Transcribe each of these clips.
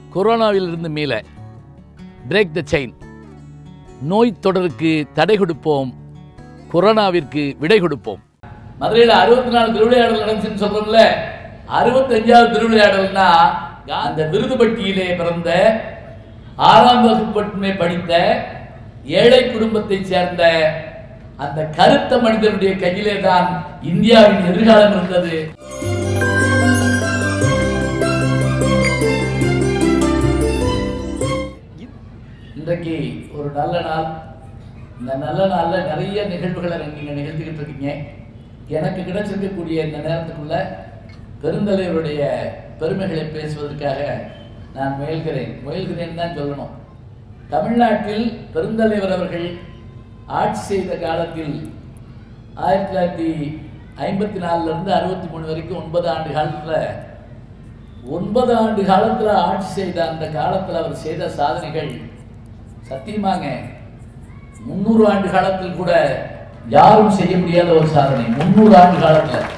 கொரோனாவிலிருந்து மீள break the chain நோய் தொடருக்கு தடை கொடுப்போம் கொரோனாவிற்கு விடை கொடுப்போம் மதுரையில் அறுபத்தி நாலு திருவிளையாடல் நடந்துச்சுன்னு சொல்றோம்ல அறுபத்தஞ்சாவது திருவிளையாடல்னா அந்த விருதுபட்டியிலே பிறந்த ஆறாம் வகுப்பு மட்டுமே படித்த ஏழை குடும்பத்தைச் சேர்ந்த அந்த கருத்த மனிதனுடைய கையிலே தான் இந்தியாவின் எதிர்காலம் இருந்தது இன்றைக்கு ஒரு நல்ல நாள் இந்த நல்ல நாளில் நிறைய நிகழ்வுகளை நீங்கள் நிகழ்த்திக்கிட்டு இருக்கீங்க எனக்கு கிடைச்சிருக்கக்கூடிய இந்த நேரத்துக்குள்ள பெருந்தலைவருடைய பெருமைகளை பேசுவதற்காக நான் முயல்கிறேன் முயல்கிறேன் தான் சொல்லணும் தமிழ்நாட்டில் பெருந்தலைவர் அவர்கள் ஆட்சி செய்த காலத்தில் ஆயிரத்தி தொள்ளாயிரத்தி ஐம்பத்தி நாலுலேருந்து அறுபத்தி மூணு வரைக்கும் ஒன்பது ஆண்டு காலத்தில் ஒன்பது ஆண்டு காலத்தில் ஆட்சி செய்த அந்த காலத்தில் அவர் செய்த சாதனைகள் சத்தியமாங்க முந்நூறு ஆண்டு காலத்தில் கூட யாரும் செய்ய முடியாத ஒரு சாதனை முந்நூறு ஆண்டு காலத்தில்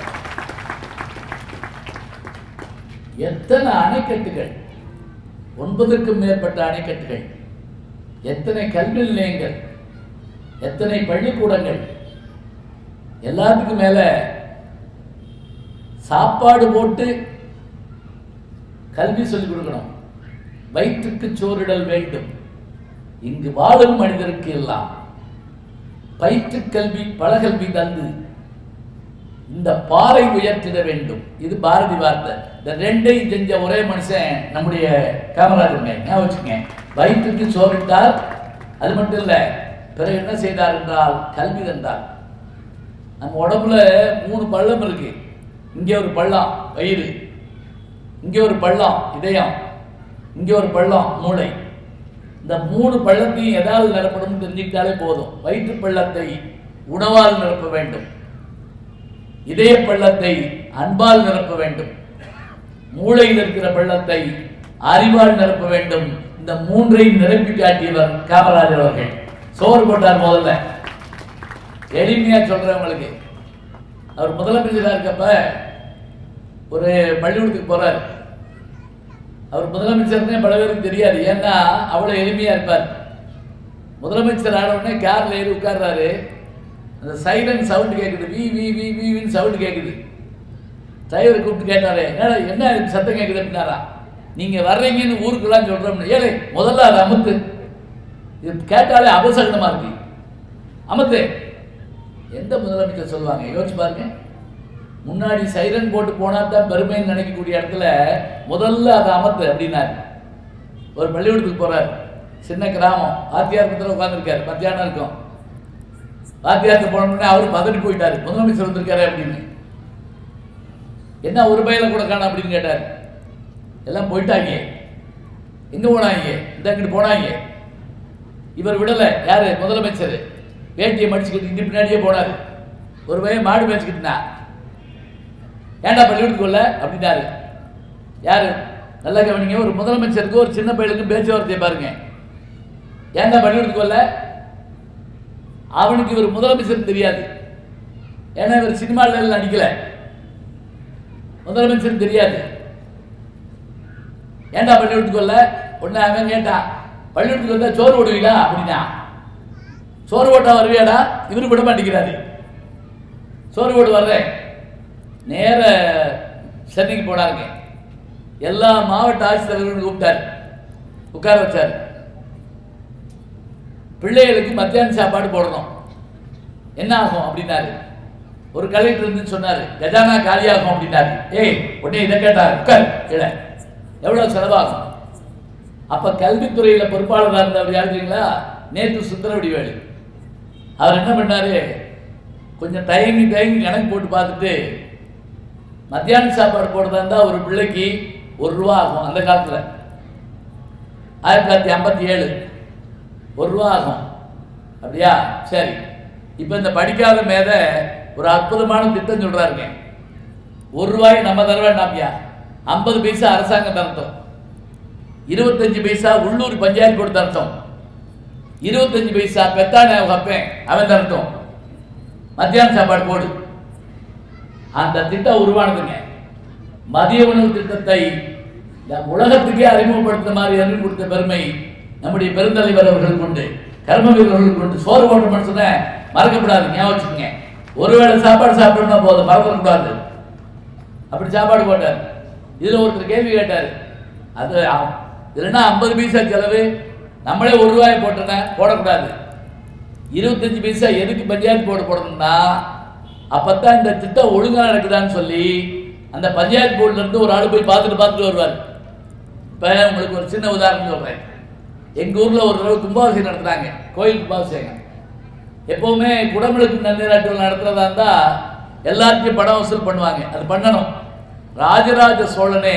எத்தனை அணைக்கட்டுகள் ஒன்பதுக்கும் மேற்பட்ட அணைக்கட்டுகள் எத்தனை கல்வி நிலையங்கள் எத்தனை பள்ளிக்கூடங்கள் எல்லாத்துக்கும் மேல சாப்பாடு போட்டு கல்வி சொல்லிக் கொடுக்கணும் வயிற்றுக்கு சோறிடல் வேண்டும் இங்கு வாழும் மனிதருக்கு எல்லாம் பயிற்று கல்வி பலகல்வி தந்து இந்த பாறை உயர்த்திட வேண்டும் இது பாரதி வார்த்தை இந்த ரெண்டையும் செஞ்ச ஒரே மனுஷன் நம்முடைய காமராஜருங்க ஞாபகம் வச்சுங்க வயிற்றுக்கு சோறிட்டார் அது மட்டும் இல்லை பிறகு என்ன செய்தார் என்றால் கல்வி தந்தார் நம்ம உடம்புல மூணு பள்ளம் இருக்கு இங்கே ஒரு பள்ளம் வயிறு இங்கே ஒரு பள்ளம் இதயம் இங்கே ஒரு பள்ளம் மூளை இந்த மூணு பள்ளத்தையும் எதால் நிரப்பணும் தெரிஞ்சுக்கிட்டாலே போதும் வயிற்று பள்ளத்தை உணவால் நிரப்ப வேண்டும் இதய பள்ளத்தை அன்பால் நிரப்ப வேண்டும் மூளையில் இருக்கிற பள்ளத்தை அறிவால் நிரப்ப வேண்டும் இந்த மூன்றையும் நிரப்பி காட்டியவர் காமராஜர் அவர்கள் சோறு போட்டார் முதல்ல எளிமையா சொல்றவங்களுக்கு அவர் முதலமைச்சராக இருக்கப்ப ஒரு பள்ளிக்கூடத்துக்கு போறார் அவர் முதலமைச்சர்னே பல பேருக்கு தெரியாது ஏன்னா அவ்வளவு எளிமையா இருப்பார் முதலமைச்சர் ஆன உடனே கார்ல ஏறி உட்கார்றாரு அந்த சைலண்ட் சவுண்ட் கேட்குது வி வி வி வின்னு சவுண்ட் கேட்குது டிரைவர் கூப்பிட்டு கேட்டாரு என்னடா என்ன சத்தம் கேட்குது அப்படின்னாரா நீங்க வர்றீங்கன்னு ஊருக்குலாம் சொல்றோம் ஏழை முதல்ல அதை அமுத்து இது கேட்டாலே அபசகனமா இருக்கு அமுத்து எந்த முதலமைச்சர் சொல்லுவாங்க யோசிச்சு பாருங்க முன்னாடி சைரன் போட்டு போனா தான் பெருமைன்னு நினைக்கக்கூடிய இடத்துல முதல்ல அதை அமர்த்து அப்படின்னாரு ஒரு பள்ளிக்கூடத்துக்கு போறாரு சின்ன கிராமம் ஆத்தியார் பத்திரம் உட்காந்துருக்காரு மத்தியானம் இருக்கும் வாத்தியார்த்து போனோடனே அவர் பதறி போயிட்டாரு முதலமைச்சர் வந்திருக்காரு அப்படின்னு என்ன ஒரு பையில கூட காணும் அப்படின்னு கேட்டார் எல்லாம் போயிட்டாங்க எங்க போனாங்க இந்த அங்கிட்டு போனாங்க இவர் விடல யாரு முதலமைச்சர் வேட்டியை மடிச்சுக்கிட்டு இங்க பின்னாடியே போனாரு ஒரு பையன் மாடு மேய்ச்சிக்கிட்டுனா ஏன்டா பள்ளிக்கூடத்துக்கு வரல அப்படின்னாரு யாரு நல்லா கவனிங்க ஒரு முதலமைச்சருக்கு ஒரு சின்ன பையனுக்கு பேச்சுவார்த்தையை பாருங்க ஏன்டா பள்ளிக்கூடத்துக்கு வரல அவனுக்கு இவர் முதலமைச்சர் தெரியாது ஏன்னா இவர் சினிமாவில் நடிக்கல முதலமைச்சர் தெரியாது ஏன்டா பள்ளிக்கூடத்துக்கு வரல ஒன்னு அவன் கேட்டான் பள்ளிக்கூடத்துக்கு வந்தா சோறு போடுவீங்களா அப்படின்னா சோறு போட்டா வருவியாடா இவரு விட மாட்டேங்கிறாரு சோறு போட்டு வர்றேன் நேர சென்னைக்கு போனாருங்க எல்லா மாவட்ட ஆட்சித்தலைவர்களும் கூப்பிட்டாரு உட்கார வச்சாரு பிள்ளைகளுக்கு மத்தியான சாப்பாடு போடணும் என்ன ஆகும் அப்படின்னாரு ஒரு கலெக்டர் இருந்து சொன்னாரு கஜானா காலியாகும் அப்படின்னாரு ஏய் உடனே இதை கேட்டார் உட்கார் கீழே எவ்வளவு செலவாகும் அப்ப கல்வித்துறையில பொறுப்பாளராக இருந்தவர் யாருங்களா நேற்று சுந்தரவடிவேலு அவர் என்ன பண்ணாரு கொஞ்சம் தயங்கி தயங்கி கணக்கு போட்டு பார்த்துட்டு மத்தியான சாப்பாடு போடுறதா இருந்தால் ஒரு பிள்ளைக்கு ஒரு ரூபா ஆகும் அந்த காலத்தில் ஆயிரத்தி தொள்ளாயிரத்தி ஐம்பத்தி ஏழு ஒரு ரூபா ஆகும் அப்படியா சரி இப்போ இந்த படிக்காத மேத ஒரு அற்புதமான திட்டம் சொல்றாருங்க ஒரு ரூபாய் நம்ம தர வேண்டாம்யா ஐம்பது பைசா அரசாங்கம் தரட்டும் இருபத்தஞ்சு பைசா உள்ளூர் பஞ்சாயத்து போட்டு தரட்டும் இருபத்தஞ்சு பைசா பெத்தானே வைப்பேன் அவன் தரட்டும் மத்தியான சாப்பாடு போடு அந்த திட்டம் உருவானதுங்க மதிய உணவு திட்டத்தை இந்த உலகத்துக்கே அறிமுகப்படுத்த மாதிரி அறிவு கொடுத்த பெருமை நம்முடைய பெருந்தலைவர் அவர்கள் கொண்டு கர்ம வீரர்கள் கொண்டு சோறு போட்ட மனுஷனை மறக்கப்படாது ஞாபகம் வச்சுக்கோங்க ஒருவேளை சாப்பாடு சாப்பிடணும்னா போதும் மறந்துடக்கூடாது அப்படி சாப்பாடு போட்டார் இதுல ஒருத்தர் கேள்வி கேட்டார் அது ஆ- இதுலன்னா ஐம்பது பைசா செலவு நம்மளே ஒரு ரூபாய் போட்டோன்னே போடக்கூடாது இருபத்தஞ்சு பைசா எதுக்கு பஞ்சாயத்து போர்டு போடணும்னா அப்பதான் இந்த திட்டம் ஒழுங்கா நடக்குதான்னு சொல்லி அந்த பஞ்சாயத்து போர்டுல இருந்து ஒரு ஆள் போய் பார்த்துட்டு பார்த்துட்டு வருவார் இப்ப உங்களுக்கு ஒரு சின்ன உதாரணம் சொல்றேன் எங்க ஊர்ல ஒரு தடவை கும்பாபிஷேகம் நடத்துறாங்க கோயில் கும்பாபிஷேகம் எப்பவுமே குடமுழுக்கு நன்னீராட்டுகள் நடத்துறதா இருந்தா எல்லாத்தையும் பணம் வசூல் பண்ணுவாங்க அது பண்ணணும் ராஜராஜ சோழனே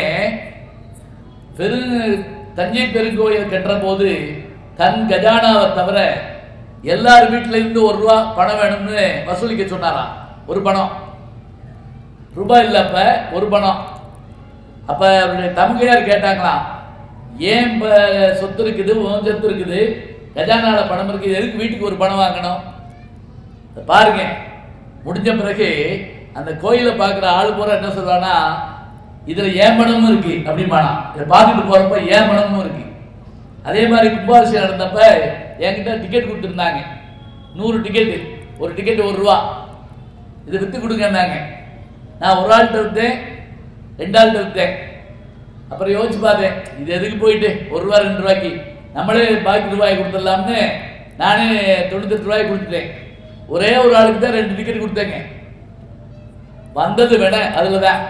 பெரு தஞ்சை பெருங்கோயில் கட்டுற போது தன் கஜானாவை தவிர எல்லார் வீட்டுல இருந்து ஒரு ரூபா பணம் வேணும்னு வசூலிக்க சொன்னாராம் ஒரு பணம் ரூபாய் இல்ல அப்ப ஒரு பணம் அப்ப அவருடைய தங்கையார் கேட்டாங்களாம் ஏன் இப்ப சொத்து இருக்குது உன் சொத்து இருக்குது கஜானால பணம் இருக்குது எதுக்கு வீட்டுக்கு ஒரு பணம் வாங்கணும் இத பாருங்க முடிஞ்ச பிறகு அந்த கோயிலை பார்க்குற ஆள் பூரா என்ன சொல்றானா இதுல ஏன் பணமும் இருக்கு அப்படிமானா இதை பார்த்துட்டு போறப்ப ஏன் பணமும் இருக்கு அதே மாதிரி கும்பாபிஷேகம் நடந்தப்ப என்கிட்ட டிக்கெட் கொடுத்துருந்தாங்க நூறு டிக்கெட்டு ஒரு டிக்கெட் ஒரு ரூபா இதை வித்து கொடுங்கன்னாங்க நான் ஒரு ஆள்கிட்ட விற்றேன் ரெண்டு ஆள்கிட்ட விற்றேன் அப்புறம் யோசிச்சு பார்த்தேன் இது எதுக்கு போயிட்டு ஒரு ரூபா ரெண்டு ரூபாய்க்கு நம்மளே பாக்கி ரூபாய் கொடுத்துடலாம்னு நானே தொண்ணூத்தெட்டு ரூபாய் கொடுத்துட்டேன் ஒரே ஒரு ஆளுக்கு தான் ரெண்டு டிக்கெட் கொடுத்தேங்க வந்தது வேண அதுல தான்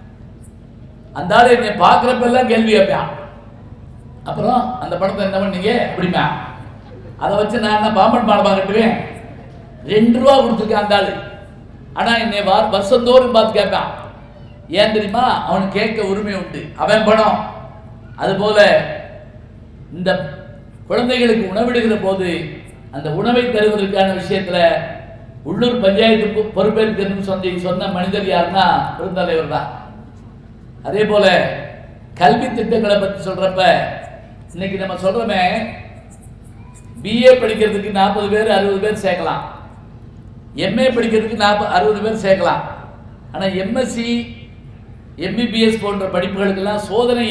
அந்த ஆள் என்னை பார்க்குறப்பெல்லாம் கேள்வி கேட்பான் அப்புறம் அந்த பணத்தை என்ன பண்ணீங்க அப்படிமா அதை வச்சு நான் என்ன பாம்பன் பாடமா கட்டுவேன் ரெண்டு ரூபா கொடுத்துருக்கேன் அந்த ஆளு ஆனா என்னை வா வருஷந்தோறும் பார்த்து கேட்பான் ஏன் தெரியுமா அவனுக்கு கேட்க உரிமை உண்டு அவன் பணம் அதுபோல இந்த குழந்தைகளுக்கு உணவிடுகிற போது அந்த உணவை தருவதற்கான விஷயத்துல உள்ளூர் பஞ்சாயத்து பொ- பொறுப்பேற்கணும்னு சொல்லி சொன்ன மனிதர் யாருன்னா பெருந்தலைவர் தான் அதே போல கல்வி திட்டங்களை பத்தி சொல்றப்ப இன்னைக்கு நம்ம சொல்றோமே பிஏ படிக்கிறதுக்கு நாற்பது பேர் அறுபது பேர் சேர்க்கலாம் எம்ஏ படிக்கிறதுக்கு நாற்பது அறுபது பேர் சேர்க்கலாம் ஆனா எம்எஸ்சி எம்பிபிஎஸ் போன்ற படிப்புகளுக்கெல்லாம் சோதனை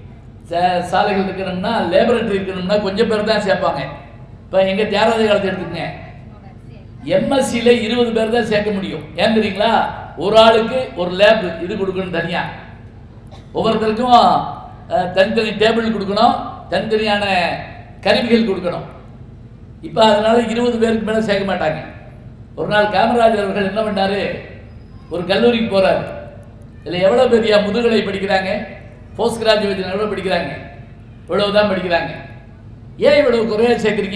சா- சாலைகள் இருக்கணும்னா லேபரட்டரி இருக்கணும்னா கொஞ்சம் பேர் தான் சேர்ப்பாங்க இப்போ எங்க தியாகராஜ காலத்தை எடுத்துக்கங்க எம்எஸ்சியில இருபது பேர் தான் சேர்க்க முடியும் ஏன் தெரியுங்களா ஒரு ஆளுக்கு ஒரு லேப் இது கொடுக்கணும் தனியா ஒவ்வொருத்தருக்கும் அஹ், தனித்தனி டேபிள் கொடுக்கணும் தனித்தனியான கருவிகள் கொடுக்கணும் இப்போ அதனால இருபது பேருக்கு மேலே சேர்க்க மாட்டாங்க ஒரு நாள் காமராஜர் அவர்கள் என்ன பண்ணாரு ஒரு கல்லூரிக்கு போறாரு இதில் எவ்வளோ பெரிய முதுகலை படிக்கிறாங்க போஸ்ட் கிராஜுவேஷன் எவ்வளோ படிக்கிறாங்க இவ்வளவு தான் படிக்கிறாங்க ஏன் இவ்வளவு குறைய சேர்க்குறீங்க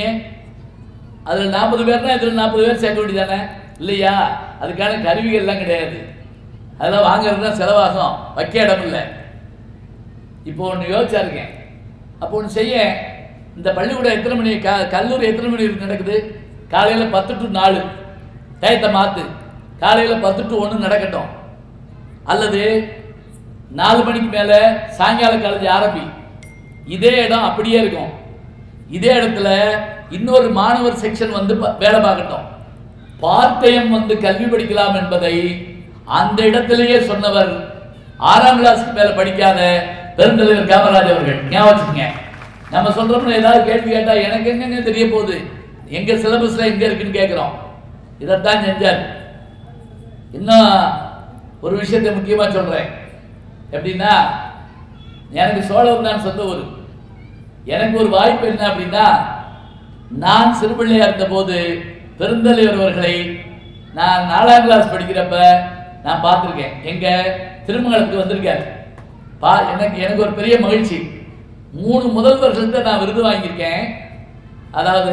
அதில் நாற்பது பேர்னா இதில் நாற்பது பேர் சேர்க்க வேண்டியதானே இல்லையா அதுக்கான கருவிகள் எல்லாம் கிடையாது அதெல்லாம் வாங்குறது தான் செலவாகும் வைக்க இடம் இல்லை இப்போ ஒன்று யோசிச்சா இருக்கேன் அப்போ ஒன்று செய்ய இந்த பள்ளிக்கூடம் எத்தனை மணி க கல்லூரி எத்தனை மணி வரைக்கும் நடக்குது காலையில் பத்து டு நாலு டயத்தை மாற்று காலையில் பத்து டு ஒன்று நடக்கட்டும் அல்லது நாலு மணிக்கு மேலே சாயங்கால காலேஜ் ஆரம்பி இதே இடம் அப்படியே இருக்கும் இதே இடத்துல இன்னொரு மாணவர் செக்ஷன் வந்து ப- வேலை பார்க்கட்டும் பார்ட் டைம் வந்து கல்வி படிக்கலாம் என்பதை அந்த இடத்திலேயே சொன்னவர் ஆறாம் கிளாஸ்க்கு மேல படிக்காத பெருந்தலைவர் காமராஜ் அவர்கள் ஞாபகம் வச்சுக்கங்க நம்ம சொல்றோம்னு ஏதாவது கேள்வி கேட்டா எனக்கு எங்கங்க தெரிய போகுது எங்க சிலபஸ்ல எங்க இருக்குன்னு கேட்கிறோம் இதைத்தான் செஞ்சார் இன்னும் ஒரு விஷயத்தை முக்கியமா சொல்றேன் எப்படின்னா எனக்கு சோழவன் தான் சொந்த ஊர் எனக்கு ஒரு வாய்ப்பு என்ன அப்படின்னா நான் சிறுபிள்ளையா இருந்தபோது பெருந்தலைவர் அவர்களை நான் நாலாம் கிளாஸ் படிக்கிறப்ப நான் பார்த்துருக்கேன் எங்க திருமங்கலத்துக்கு வந்திருக்காரு பா எனக்கு எனக்கு ஒரு பெரிய மகிழ்ச்சி மூணு முதல்வர்கள்ட்ட நான் விருது வாங்கியிருக்கேன் அதாவது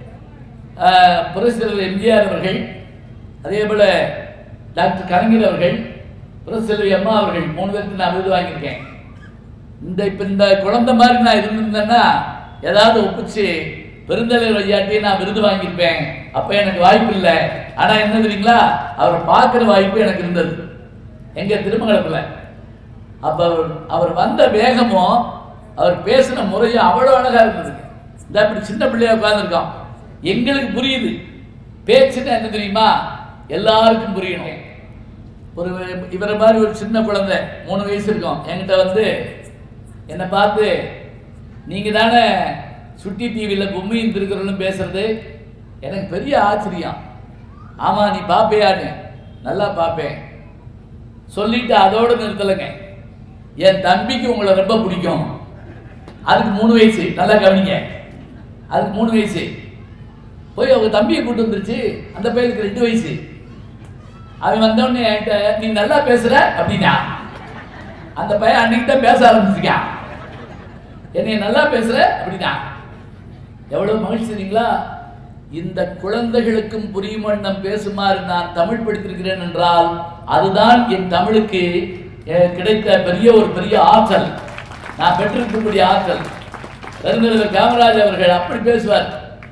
ஆஹ், புரட்சித்தலைவர் எம்ஜிஆர் அவர்கள் அதே போல டாக்டர் கலைஞர் அவர்கள் புரட்சித்தலைவர் அம்மா அவர்கள் மூணு பேருக்கு நான் விருது வாங்கியிருக்கேன் இந்த இப்ப இந்த குழந்தை மாதிரி நான் இருந்திருந்தேன்னா ஏதாவது ஒப்பிச்சு பெருந்தலைவர் ஐயாட்டி நான் விருது வாங்கியிருப்பேன் அப்ப எனக்கு வாய்ப்பு இல்லை ஆனா என்ன தெரியுங்களா அவரை பார்க்குற வாய்ப்பு எனக்கு இருந்தது எங்க திருமங்கலத்துல அப்ப அவர் அவர் வந்த வேகமும் அவர் பேசின முறையும் அவ்வளவு அழகா இருந்ததுங்க இந்த இப்படி சின்ன பிள்ளையா உட்கார்ந்துருக்கோம் எங்களுக்கு புரியுது பேச்சுன்னா என்ன தெரியுமா எல்லாருக்கும் புரியணும் ஒரு இவரை மாதிரி ஒரு சின்ன குழந்தை மூணு வயசு இருக்கும் என்கிட்ட வந்து என்னை பார்த்து நீங்க தானே சுட்டி டிவியில் பொம்மையும் திருக்குறளும் பேசுறது எனக்கு பெரிய ஆச்சரியம் ஆமா நீ பாப்பையான்னு நல்லா பார்ப்பேன் சொல்லிட்டு அதோட நிறுத்தலைங்க என் தம்பிக்கு உங்களை ரொம்ப பிடிக்கும் அதுக்கு மூணு வயசு நல்லா கவனிங்க அதுக்கு மூணு வயசு போய் அவங்க தம்பியை கூட்டு வந்துருச்சு அந்த பையனுக்கு ரெண்டு வயசு அவன் வந்தவொடனே என்கிட்ட நீ நல்லா பேசுற அப்படின்னா அந்த பையன் அன்னைக்கு தான் பேச ஆரம்பிச்சிருக்கான் என்னைய நல்லா பேசுற அப்படின்னா எவ்வளவு மகிழ்ச்சி தெரியுங்களா இந்த குழந்தைகளுக்கும் புரியும் வண்ணம் பேசுமாறு நான் தமிழ் படித்திருக்கிறேன் என்றால் அதுதான் என் தமிழுக்கு அஹ், கிடைத்த பெரிய ஒரு பெரிய ஆற்றல் நான் பெற்றிருக்கக்கூடிய ஆற்றல் பெருந்தலைவர் காமராஜ் அவர்கள் அப்படி பேசுவார்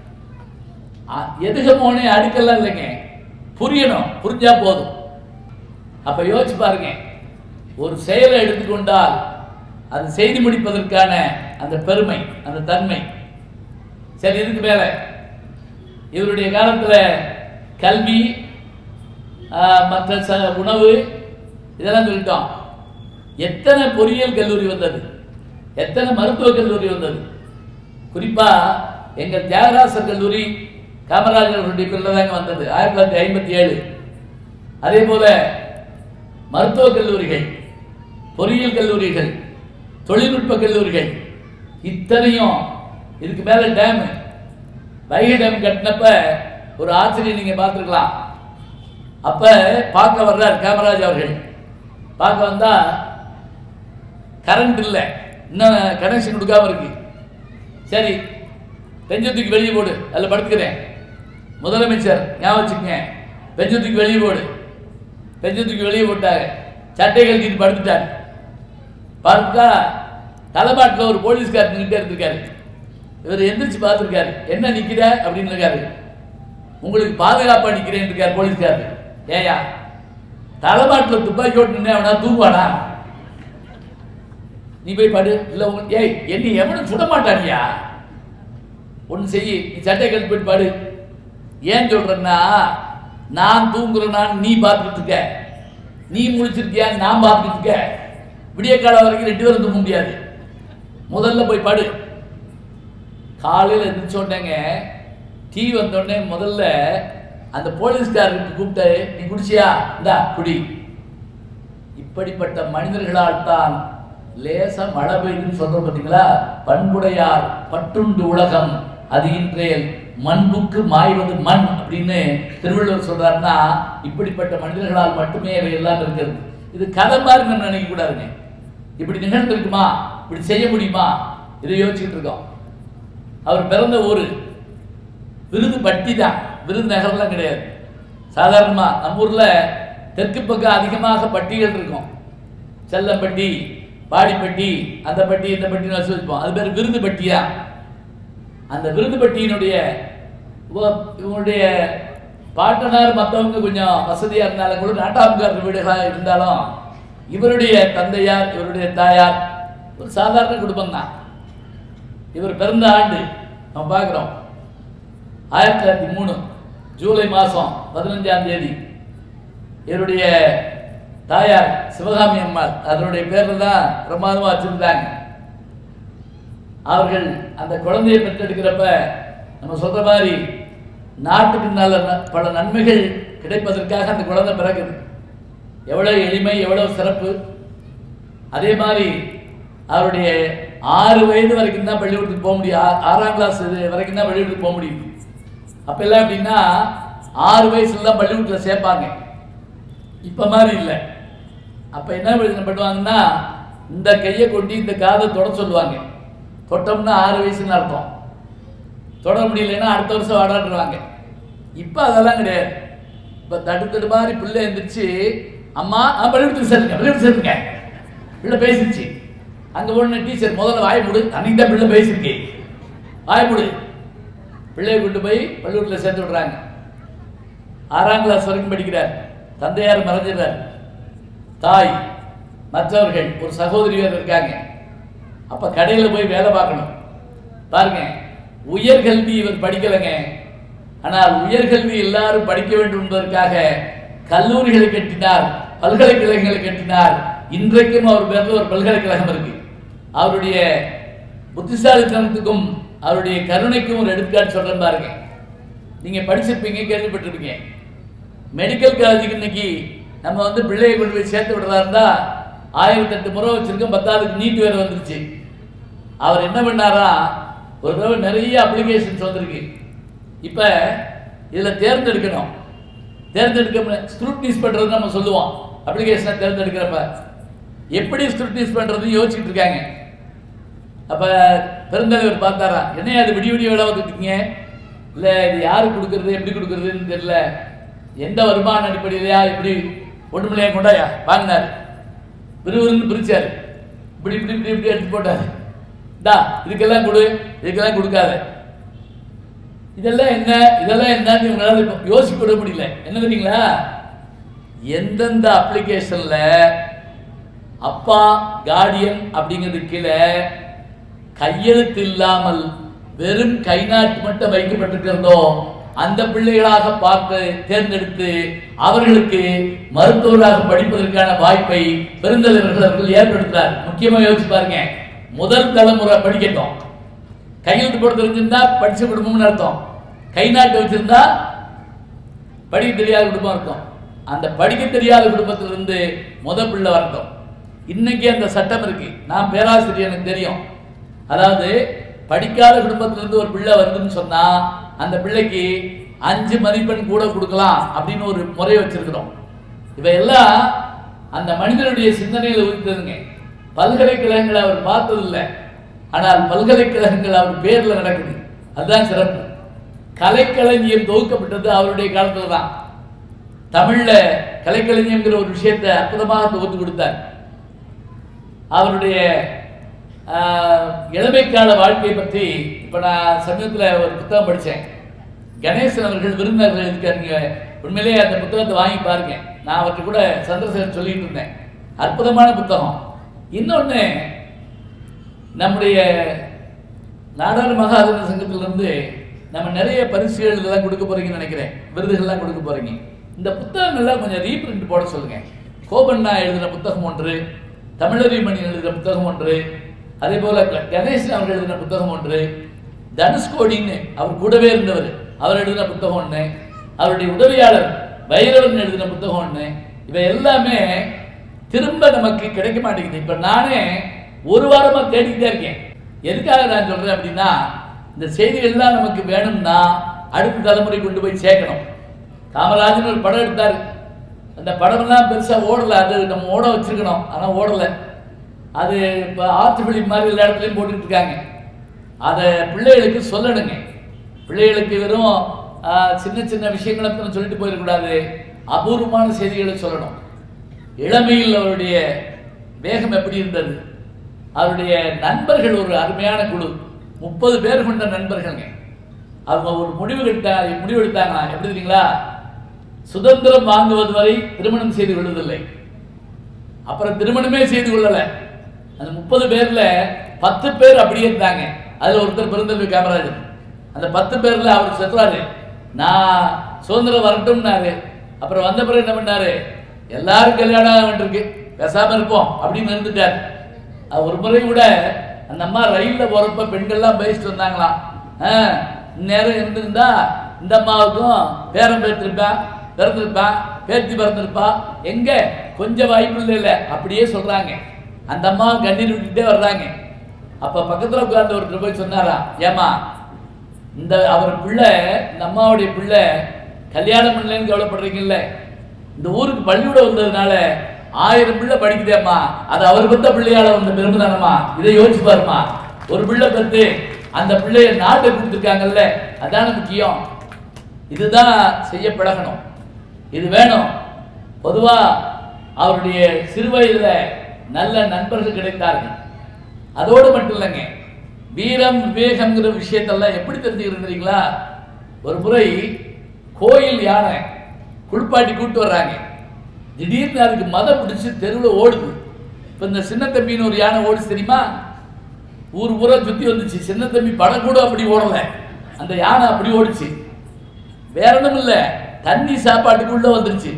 அ- எதுக போனே அடுக்கெல்லாம் இல்லைங்க புரியணும் புரிஞ்சா போதும் அப்ப யோசிச்சு பாருங்க ஒரு செயலை எடுத்துக்கொண்டால் அது செய்து முடிப்பதற்கான அந்த பெருமை அந்த தன்மை சரி இதுக்கு மேல இவருடைய காலத்துல கல்வி ஆஹ், மற்ற ச- உணவு இதெல்லாம் சொல்லிட்டோம் எத்தனை பொறியியல் கல்லூரி வந்தது எத்தனை மருத்துவக் கல்லூரி வந்தது குறிப்பா எங்கள் தியாகராசர் கல்லூரி காமராஜர் அவருடைய பேரில் தாங்க வந்தது ஆயிரத்தி தொள்ளாயிரத்தி ஐம்பத்தி ஏழு அதே போல மருத்துவக் கல்லூரிகள் பொறியியல் கல்லூரிகள் தொழில்நுட்ப கல்லூரிகள் இத்தனையும் இதுக்கு மேல டேம் வைகை டேம் கட்டினப்ப ஒரு ஆச்சரியம் நீங்க பார்த்துருக்கலாம் அப்ப பார்க்க வர்றார் காமராஜ் அவர்கள் பார்க்க வந்தா கரண்ட் இல்லை இன்னும் கனெக்ஷன் கொடுக்காம இருக்கு சரி பெஞ்சத்துக்கு வெளியே போடு அதில் படுத்துக்கிறேன் முதலமைச்சர் ஞாபகம் வச்சுக்கங்க பெஞ்சத்துக்கு வெளியே போடு பெஞ்சத்துக்கு வெளியே போட்டாங்க சட்டை கழட்டிட்டு படுத்துட்டார் பார்த்தா தலைமாட்டில் ஒரு போலீஸ்கார் நின்றுட்டே இருந்திருக்காரு இவர் எந்திரிச்சு பார்த்துருக்காரு என்ன நிக்கிற அப்படின்னு இருக்காரு உங்களுக்கு பாதுகாப்பா நிக்கிறேன் இருக்காரு போலீஸ்கார் ஏயா தலைமாட்டில் துப்பாக்கி ஓட்டு நின்று அவனா தூங்குவானா நீ போய் படு இல்ல உங்க ஏய் என்ன எவனும் சுட மாட்டானியா ஒன்று செய்யி நீ சட்டை கழிச்சு போயிட்டு பாடு ஏன் சொல்றேன்னா நான் தூங்குறேனான்னு நீ பார்த்துட்டு இருக்க நீ முழிச்சிருக்கியா நான் பார்த்துட்டு இருக்க விடிய காலம் வரைக்கும் ரெண்டு பேரும் தூங்க முடியாது முதல்ல போய் படு காலையில் எந்திரிச்ச உடனேங்க டீ வந்த உடனே முதல்ல அந்த போலீஸ்காரருக்கு கூப்பிட்டு நீ குடிச்சியா இந்தா குடி இப்படிப்பட்ட மனிதர்களால் தான் லேசா மழை பெய்யுதுன்னு சொல்றோம் பார்த்தீங்களா பண்புடையார் பட்டுண்டு உலகம் அது இன்றைய மண்புக்கு மாய்வது மண் அப்படின்னு திருவள்ளுவர் சொல்றாருன்னா இப்படிப்பட்ட மனிதர்களால் மட்டுமே இவை எல்லாம் இருக்கிறது இது கதை மாதிரி நம்ம நினைக்க கூடாதுங்க இப்படி நிகழ்ந்திருக்குமா இப்படி செய்ய முடியுமா இதை யோசிச்சுட்டு இருக்கோம் அவர் பிறந்த ஊரு விருது பட்டி தான் விருது நகர்லாம் கிடையாது சாதாரணமா நம்ம ஊர்ல தெற்கு பக்கம் அதிகமாக பட்டிகள் இருக்கும் செல்லம்பட்டி பாடிப்பட்டி அந்த பட்டி இந்த பட்டின்னு வச்சு வச்சுப்போம் அது பேர் விருது பட்டியா அந்த விருது பட்டியினுடைய இவ- இவங்களுடைய பாட்டனார் மற்றவங்க கொஞ்சம் வசதியா இருந்தாலும் கூட நாட்டாம்கார் வீடுகளாக இருந்தாலும் இவருடைய தந்தையார் இவருடைய தாயார் ஒரு சாதாரண குடும்பம் தான் இவர் பிறந்த ஆண்டு நம்ம பார்க்குறோம் ஆயிரத்தி தொள்ளாயிரத்தி மூணு ஜூலை மாதம் பதினஞ்சாம் தேதி இவருடைய தாயார் சிவகாமி அம்மாள் அதனுடைய பேரில் தான் பிரமாதமாக வச்சிருந்தாங்க அவர்கள் அந்த குழந்தையை பெற்றெடுக்கிறப்ப நம்ம சொல்ற மாதிரி நாட்டுக்கு நல்ல ந- பல நன்மைகள் கிடைப்பதற்காக அந்த குழந்தை பிறகுது எவ்வளவு எளிமை எவ்வளவு சிறப்பு அதே மாதிரி அவருடைய ஆறு வயது வரைக்கும் தான் பள்ளிக்கூடத்துக்கு போக முடியும் ஆ- ஆறாம் கிளாஸ் இது வரைக்கும் தான் பள்ளிக்கூடத்துக்கு போக முடியும் அப்ப எல்லாம் எப்படின்னா ஆறு வயசுல தான் பள்ளிக்கூடத்தில் சேர்ப்பாங்க இப்ப மாதிரி இல்லை அப்ப என்ன பண்ண- பண்ணுவாங்கன்னா இந்த கையை கொண்டு இந்த காதை தொட சொல்லுவாங்க தொட்டோம்னா ஆறு வயசுன்னு அர்த்தம் தொட முடியலன்னா அடுத்த வருஷம் வாடாடுவாங்க இப்போ அதெல்லாம் கிடையாது இப்போ தடுத்தடு மாதிரி பிள்ளை எழுந்திரிச்சு அம்மா ஆ பள்ளிக்கூடத்துக்கு சேருங்க பள்ளிக்கூடத்துக்கு சேருங்க பிள்ளை பேசிருச்சு அங்கே ஒன்று டீச்சர் முதல்ல வாய முடு அன்னைக்கு தான் பிள்ளை பேசிருக்கு வாய முடு பிள்ளையை கொண்டு போய் பள்ளிக்கூடத்தில் சேர்த்து விடுறாங்க ஆறாம் கிளாஸ் வரைக்கும் படிக்கிறார் தந்தையார் மறைஞ்சிடுறார் தாய் மற்றவர்கள் ஒரு சகோதரி வேறு இருக்காங்க அப்ப கடையில போய் வேலை பார்க்கணும் பாருங்க உயர்கல்வி இவர் படிக்கலைங்க ஆனால் உயர்கல்வி எல்லாரும் படிக்க வேண்டும் என்பதற்காக கல்லூரிகளை கட்டினார் பல்கலைக்கழகங்களை கட்டினார் இன்றைக்கும் அவர் பேர்ல ஒரு பல்கலைக்கழகம் இருக்கு அவருடைய புத்திசாலித்தனத்துக்கும் அவருடைய கருணைக்கும் ஒரு எடுத்துக்காட்டு சொல்றேன் பாருங்க நீங்க படிச்சிருப்பீங்க கேள்விப்பட்டிருப்பீங்க மெடிக்கல் காலேஜுக்கு இன்னைக்கு நம்ம வந்து பிள்ளையை கொண்டு போய் சேர்த்து விடுறதா இருந்தா ஆயிரத்தி எட்டு முறை வச்சிருக்கோம் பத்தாவதுக்கு நீட் வேற வந்துருச்சு அவர் என்ன பண்ணாரா ஒரு தடவை நிறைய அப்ளிகேஷன்ஸ் வந்திருக்கு இப்போ இதில் தேர்ந்தெடுக்கணும் தேர்ந்தெடுக்க ஸ்க்ரூட்னிஸ் பண்ணுறது நம்ம சொல்லுவோம் அப்ளிகேஷனை தேர்ந்தெடுக்கிறப்ப எப்படி ஸ்க்ரூட்னிஸ் பண்ணுறது யோசிச்சுட்டு இருக்காங்க அப்போ பெருந்தலைவர் பார்த்தாரா என்னையா அது விடிய விடிய வேலை வந்துட்டீங்க இல்லை இது யாருக்கு கொடுக்கறது எப்படி கொடுக்கறதுன்னு தெரியல எந்த வருமான அடிப்படையிலையா எப்படி ஒன்றுமில்லையா கொண்டாயா வாங்கினார் விறுவிறுன்னு பிரிச்சார் இப்படி இப்படி இப்படி இப்படி எடுத்து போட்டார் டா இதுக்கெல்லாம் கொடு இதுக்கெல்லாம் கொடுக்காத இதெல்லாம் என்ன இதெல்லாம் என்னன்னு இவங்களால இப்ப யோசிக்க விட முடியல என்ன தெரியுங்களா எந்தெந்த அப்ளிகேஷன்ல அப்பா கார்டியன் அப்படிங்கிறது கீழே கையெழுத்து இல்லாமல் வெறும் கை நாட்டு மட்டும் வைக்கப்பட்டிருக்கிறதோ அந்த பிள்ளைகளாக பார்த்து தேர்ந்தெடுத்து அவர்களுக்கு மருத்துவராக படிப்பதற்கான வாய்ப்பை பெருந்தலைவர்கள் அவர்கள் ஏற்படுத்தினார் முக்கியமா யோசிச்சு பாருங்க முதல் தலைமுறை படிக்கட்டும் கையெழுத்து போட தெரிஞ்சிருந்தா படிச்ச குடும்பம்னு அர்த்தம் கை நாட்டு வச்சிருந்தா படிக்க தெரியாத குடும்பம் இருக்கும் அந்த படிக்க தெரியாத குடும்பத்திலிருந்து முத பிள்ளை வரட்டும் இன்னைக்கு அந்த சட்டம் இருக்கு நான் பேராசிரியர் எனக்கு தெரியும் அதாவது படிக்காத குடும்பத்திலிருந்து ஒரு பிள்ளை வருதுன்னு சொன்னா அந்த பிள்ளைக்கு அஞ்சு மதிப்பெண் கூட கொடுக்கலாம் அப்படின்னு ஒரு முறை வச்சிருக்கிறோம் இவையெல்லாம் அந்த மனிதனுடைய சிந்தனையில உரித்ததுங்க பல்கலைக்கழகங்களை அவர் பார்த்ததில்லை ஆனால் பல்கலைக்கழகங்கள் அவர் பேர்ல நடக்குது அதுதான் சிறப்பு கலைக்களஞ்சியம் தொகுக்கப்பட்டது அவருடைய காலத்துல தான் தமிழ்ல கலைக்களஞ்சியம்ங்கிற ஒரு விஷயத்தை அற்புதமாக தொகுத்து கொடுத்தார் அவருடைய ஆஹ், இளமைக்கால வாழ்க்கையை பற்றி இப்போ நான் சமீபத்தில் ஒரு புத்தகம் படித்தேன் கணேசன் அவர்கள் விருந்தினர்கள் இருக்காருங்க உண்மையிலேயே அந்த புத்தகத்தை வாங்கி பாருங்க நான் அவர்கிட்ட கூட சந்திரசேகர் சொல்லிட்டு இருந்தேன் அற்புதமான புத்தகம் இன்னொன்று நம்முடைய நாடாளு மகாஜன சங்கத்திலிருந்து நம்ம நிறைய பரிசுகள் இதெல்லாம் கொடுக்க போறீங்கன்னு நினைக்கிறேன் விருதுகள்லாம் கொடுக்க போறீங்க இந்த புத்தகங்கள்லாம் கொஞ்சம் ரீபிரிண்ட் போட சொல்லுங்க கோபண்ணா எழுதின புத்தகம் ஒன்று தமிழறிமணி எழுதின புத்தகம் ஒன்று அதே போல க- கணேசன் அவர்கள் எழுதின புத்தகம் ஒன்று தனுஷ்கோடின்னு அவர் கூடவே இருந்தவர் அவர் எழுதின புத்தகம் ஒன்று அவருடைய உதவியாளர் வைரவன் எழுதின புத்தகம் ஒன்று இவை எல்லாமே திரும்ப நமக்கு கிடைக்க மாட்டேங்குது இப்ப நானே ஒரு வாரமா தேடிக்கிட்டே இருக்கேன் எதுக்காக நான் சொல்றேன் அப்படின்னா இந்த செய்திகள்லாம் நமக்கு வேணும்னா அடுத்த தலைமுறை கொண்டு போய் சேர்க்கணும் காமராஜன் ஒரு படம் எடுத்தாரு அந்த படம்லாம் பெருசா ஓடல அது நம்ம ஓட வச்சிருக்கணும் ஆனா ஓடல அது இப்போ ஆர்ட் ஃபிலிம் மாதிரி எல்லா இடத்துலையும் போட்டுட்டு இருக்காங்க அதை பிள்ளைகளுக்கு சொல்லணுங்க பிள்ளைகளுக்கு வெறும் ஆ, சின்ன சின்ன விஷயங்களை மட்டும் சொல்லிட்டு போயிடக்கூடாது அபூர்வமான செய்திகளை சொல்லணும் இளமையில் அவருடைய வேகம் எப்படி இருந்தது அவருடைய நண்பர்கள் ஒரு அருமையான குழு முப்பது பேர் கொண்ட நண்பர்கள்ங்க அவங்க ஒரு முடிவு எடுத்தா முடிவு எடுத்தாங்களா எப்படி தெரியுங்களா சுதந்திரம் வாங்குவது வரை திருமணம் செய்து கொள்வதில்லை அப்புறம் திருமணமே செய்து கொள்ளல அந்த முப்பது பேர்ல பத்து பேர் அப்படியே இருந்தாங்க அதுல ஒருத்தர் பெருந்தல்வி காமராஜர் அந்த பத்து பேர்ல அவர் சொல்றாரு நான் சுதந்திரம் வரட்டும்னாரு அப்புறம் வந்த பிறகு என்ன பண்ணாரு எல்லாரும் கல்யாணம் ஆக வேண்டியிருக்கு பேசாம இருப்போம் அப்படின்னு இருந்துட்டார் அது ஒரு முறை கூட அந்த அம்மா ரயில்ல போறப்ப பெண்கள்லாம் பேசிட்டு வந்தாங்களாம் ஆ, இந்நேரம் இருந்திருந்தா இந்த அம்மாவுக்கும் பேரன் பேத்திருப்பா பிறந்திருப்பா பேத்தி பிறந்திருப்பா எங்க கொஞ்சம் வாய்ப்பு இல்லை இல்ல அப்படியே சொல்றாங்க அந்த அம்மா கண்ணீர் விட்டுட்டே வர்றாங்க அப்ப பக்கத்துல உட்கார்ந்து ஒருத்தர் போய் சொன்னாரா ஏமா இந்த அவர் பிள்ளை இந்த அம்மாவுடைய பிள்ளை கல்யாணம் பண்ணலன்னு கவலைப்படுறீங்கல்ல இந்த ஊருக்கு பள்ளிக்கூடம் வந்ததுனால ஆயிரம் பிள்ளை படிக்குதேம்மா அது அவர் பெத்த பிள்ளையால வந்த பெருமை தானம்மா இதை யோசிச்சு பாருமா ஒரு பிள்ளை பெற்று அந்த பிள்ளைய நாட்டை கொடுத்துருக்காங்கல்ல அதான முக்கியம் இதுதான் செய்ய பழகணும் இது வேணும் பொதுவா அவருடைய சிறு வயதுல நல்ல நண்பர்கள் கிடைத்தார்கள் அதோடு மட்டும் இல்லைங்க வீரம் விவேகம்ங்கிற விஷயத்தெல்லாம் எப்படி தெரிஞ்சுக்கிறீங்களா ஒரு முறை கோயில் யானை குளிப்பாட்டி கூட்டு வர்றாங்க திடீர்னு அதுக்கு மதம் பிடிச்சு தெருவில் ஓடுது இப்போ இந்த சின்ன தம்பின்னு ஒரு யானை ஓடுச்சு தெரியுமா ஊர் ஊரா சுத்தி வந்துச்சு சின்ன தம்பி படம் கூட அப்படி ஓடல அந்த யானை அப்படி ஓடுச்சு வேற ஒன்றும் இல்லை தண்ணி சாப்பாட்டுக்குள்ள வந்துருச்சு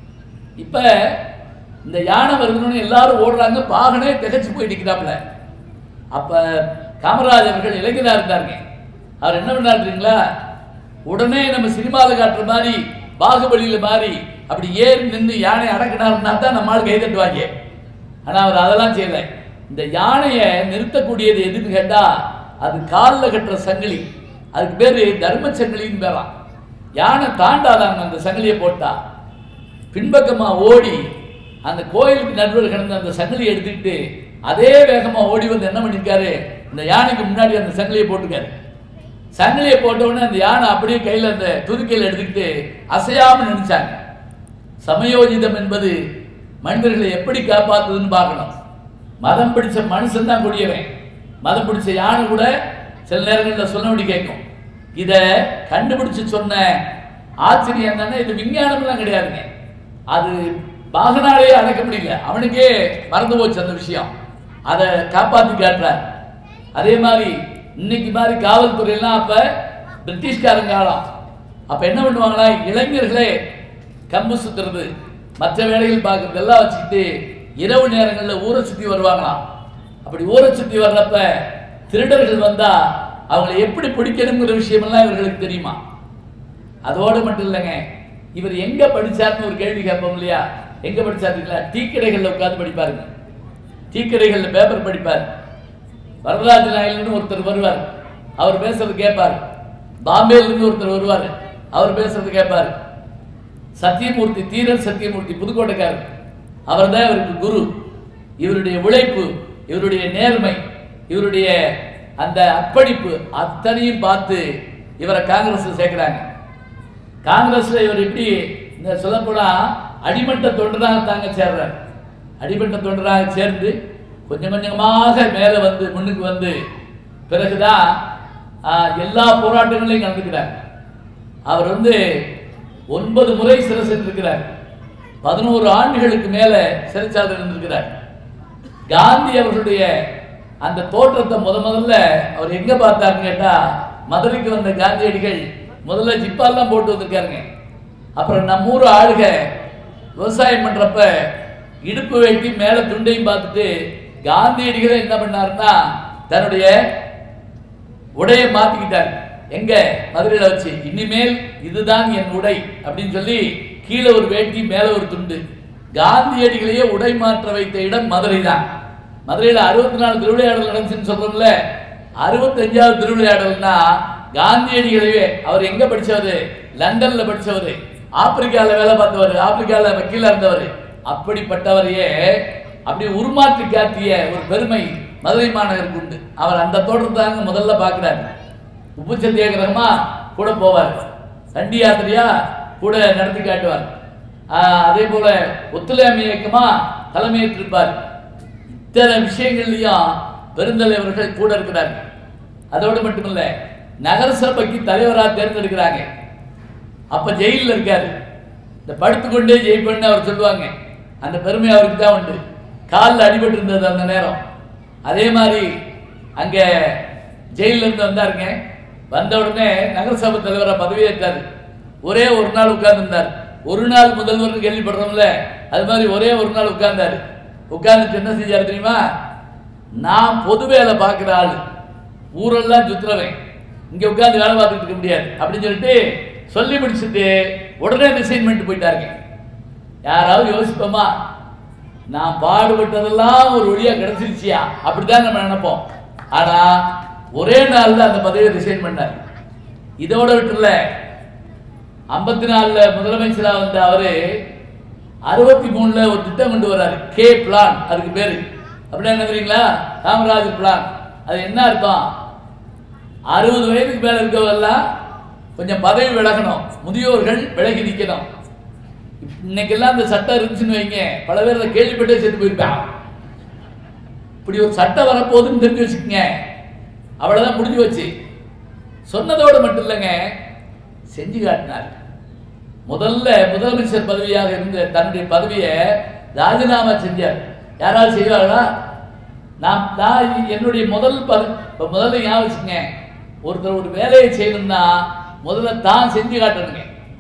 இப்ப இந்த யானை வருதுன்னு எல்லாரும் ஓடுறாங்க பாகனே திகைச்சு போய் நிற்கிறாப்புல அப்ப காமராஜ் அவர்கள் இளைஞரா இருந்தாருங்க அவர் என்ன பண்ணாருங்களா உடனே நம்ம சினிமாவில் காட்டுற மாதிரி பாகுபலியில மாதிரி அப்படி ஏறி நின்று யானை அடக்கினாருன்னா தான் நம்மால் கை தட்டுவாங்க ஆனா அவர் அதெல்லாம் செய்யல இந்த யானையை நிறுத்தக்கூடியது எதுன்னு கேட்டா அது காலில் கட்டுற சங்கிலி அதுக்கு பேரு தர்ம சங்கிலின்னு பேராம் யானை தாண்டாதாங்க அந்த சங்கிலியை போட்டா பின்பக்கமா ஓடி அந்த கோயிலுக்கு நடுவில் கிடந்த அந்த சங்கிலியை எடுத்துக்கிட்டு அதே வேகமா ஓடி வந்து என்ன பண்ணிருக்காரு இந்த யானைக்கு முன்னாடி அந்த சங்கிலியை போட்டுக்காரு சங்கிலியை போட்ட உடனே அந்த யானை அப்படியே கையில அந்த துதுக்கையில் எடுத்துக்கிட்டு அசையாம நினைச்சாங்க சமயோஜிதம் என்பது மனிதர்களை எப்படி காப்பாத்துதுன்னு பார்க்கணும் மதம் பிடிச்ச மனுஷன் தான் கொடியவன் மதம் பிடிச்ச யானை கூட சில நேரங்களில் சொன்னபடி கேட்கும் இதை கண்டுபிடிச்சு சொன்ன ஆச்சரியம் என்னன்னா இது விஞ்ஞானம்லாம் கிடையாதுங்க அது பாகனாலே அடக்க முடியல அவனுக்கே மறந்து போச்சு அந்த விஷயம் அதை காப்பாத்தி காட்டுறார் அதே மாதிரி இன்னைக்கு மாதிரி காவல்துறையெல்லாம் அப்ப பிரிட்டிஷ்காரங்க காலம் அப்ப என்ன பண்ணுவாங்கன்னா இளைஞர்களே கம்பு சுத்துறது மற்ற வேலைகள் பார்க்கறது எல்லாம் வச்சுக்கிட்டு இரவு நேரங்களில் ஊரை சுத்தி வருவாங்களாம் அப்படி ஊரை சுத்தி வர்றப்ப திருடர்கள் வந்தா அவங்களை எப்படி பிடிக்கணுங்கிற விஷயமெல்லாம் இவர்களுக்கு தெரியுமா அதோடு மட்டும் இல்லைங்க இவர் எங்க படிச்சாருன்னு ஒரு கேள்வி கேட்போம் இல்லையா எங்க படிச்சாருங்களா டீ கடைகளில் உட்கார்ந்து படிப்பாருங்க டீ கடைகளில் பேப்பர் படிப்பார் வரலாற்று நாயகன்னு ஒருத்தர் வருவார் அவர் பேசுறது கேட்பார் பாம்பேல இருந்து ஒருத்தர் வருவார் அவர் பேசுறது கேட்பார் சத்தியமூர்த்தி தீரன் சத்தியமூர்த்தி புதுக்கோட்டைக்காரர் அவர் தான் இவருக்கு குரு இவருடைய உழைப்பு இவருடைய நேர்மை இவருடைய அந்த அர்ப்பணிப்பு அத்தனையும் பார்த்து இவரை காங்கிரஸ் சேர்க்கிறாங்க காங்கிரஸ்ல இவர் எப்படி இந்த சொல்லப்போனா அடிமட்ட தொண்டராக தாங்க சேர்றார் அடிமட்ட தொண்டராக சேர்ந்து கொஞ்சம் கொஞ்சமாக மேலே வந்து முன்னுக்கு வந்து பிறகுதான் ஆஹ், எல்லா போராட்டங்களையும் கலந்துக்கிறார் அவர் வந்து ஒன்பது முறை சிறை சென்றிருக்கிறார் பதினோரு ஆண்டுகளுக்கு மேல சிறைச்சாலை இருந்திருக்கிறார் காந்தி அவர்களுடைய அந்த தோற்றத்தை முத முதல்ல அவர் எங்க பார்த்தாருன்னு கேட்டா மதுரைக்கு வந்த காந்தியடிகள் முதல்ல ஜிப்பால்லாம் போட்டு வந்திருக்காருங்க அப்புறம் நம்ம ஊர் ஆளுக விவசாயம் பண்றப்ப இடுப்பு வெட்டி மேல துண்டையும் பார்த்துட்டு காந்தியடிகளே என்ன பண்ணாருன்னா தன்னுடைய உடையை மாத்திக்கிட்டார் எங்க மதுரையில வச்சு இனிமேல் இதுதான் என் உடை அப்படின்னு சொல்லி கீழே ஒரு வேட்டி மேல ஒரு துண்டு காந்தியடிகளையே உடை மாற்ற வைத்த இடம் மதுரை தான் மதுரையில அறுபத்தி நாலு திருவிளையாடல் நடந்துச்சுன்னு சொல்றோம்ல அறுபத்தஞ்சாவது திருவிளையாடல்னா காந்தியடிகளையே அவர் எங்க படிச்சவரு லண்டன்ல படிச்சவரு ஆப்பிரிக்கால வேலை பார்த்தவர் ஆப்பிரிக்கால வக்கீலா இருந்தவர் அப்படிப்பட்டவரையே அப்படி உருமாற்றி காட்டிய ஒரு பெருமை மதுரை மாநகருக்கு உண்டு அவர் அந்த தோற்றத்தாங்க முதல்ல பார்க்கிறார் உப்பு சத்தியாகிரகமா கூட போவார் தண்டி யாத்திரையா கூட நடத்தி காட்டுவார் ஆஹ் அதே போல ஒத்துழையாமை இயக்கமா தலைமையேற்றிருப்பார் இத்தனை விஷயங்கள்லயும் பெருந்தலைவர்கள் கூட இருக்கிறாங்க அதோடு மட்டுமில்ல நகரசபைக்கு தலைவரா தேர்ந்தெடுக்கிறாங்க அப்ப ஜெயில்ல இருக்காரு இந்த படுத்துக்கொண்டே ஜெயிப்பேன்னு அவர் சொல்லுவாங்க அந்த பெருமை அவருக்கு தான் உண்டு காலில் அடிபட்டு இருந்தது அந்த நேரம் அதே மாதிரி அங்க ஜெயில்ல இருந்து வந்தாருங்க வந்த உடனே நகரசபை தலைவரா பதவியேற்றாரு ஒரே ஒரு நாள் உட்கார்ந்திருந்தார் ஒரு நாள் முதல்வர் கேள்விப்படுறோம்ல அது மாதிரி ஒரே ஒரு நாள் உட்கார்ந்தாரு உட்கார்ந்துட்டு என்ன செஞ்சாரு தெரியுமா நான் பொது வேலை பார்க்குற ஆளு ஊரெல்லாம் சுத்துறவன் இங்க உட்கார்ந்து வேலை பார்த்துட்டு இருக்க முடியாது அப்படின்னு சொல்லிட்டு சொல்லி முடிச்சுட்டு உடனே ரிசைன் பண்ணிட்டு போயிட்டாருங்க யாராவது யோசிப்போமா நான் பாடுபட்டதெல்லாம் ஒரு வழியா கிடைச்சிருச்சியா அப்படிதான் நம்ம நினைப்போம் ஆனா ஒரே நாள்ல அந்த பதவியை ரிசைன் பண்ணார் இதோட விட்டுல ஐம்பத்தி நாலுல முதலமைச்சரா வந்த அவரு அறுபத்தி மூணுல ஒரு திட்டம் கொண்டு வர்றாரு கே பிளான் அதுக்கு பேரு அப்படின்னா என்ன தெரியுங்களா காமராஜர் பிளான் அது என்ன அர்த்தம் அறுபது வயதுக்கு மேல இருக்கவெல்லாம் கொஞ்சம் பதவி விலகணும் முதியோர்கள் விலகி நிக்கணும் இன்னைக்கெல்லாம் இந்த சட்டம் இருந்துச்சுன்னு வைங்க பல பேர் அதை கேள்விப்பட்டே செத்து போயிருப்பான் இப்படி ஒரு சட்டம் வரப்போகுதுன்னு தெரிஞ்சு வச்சுக்கோங்க அவ்வளவுதான் முடிஞ்சு வச்சு சொன்னதோடு மட்டும் இல்லைங்க செஞ்சு காட்டினார் முதல்ல முதலமைச்சர் பதவியாக இருந்த தன்னுடைய பதவியை ராஜினாமா செஞ்சார் யாராவது செய்வார்களா நான் நான் என்னுடைய முதல் பத இப்ப முதல்ல ஞாபகம் வச்சுக்கங்க ஒருத்தர் ஒரு வேலையை செய்யணும்னா முதல்ல தான் செஞ்சு காட்டணுங்க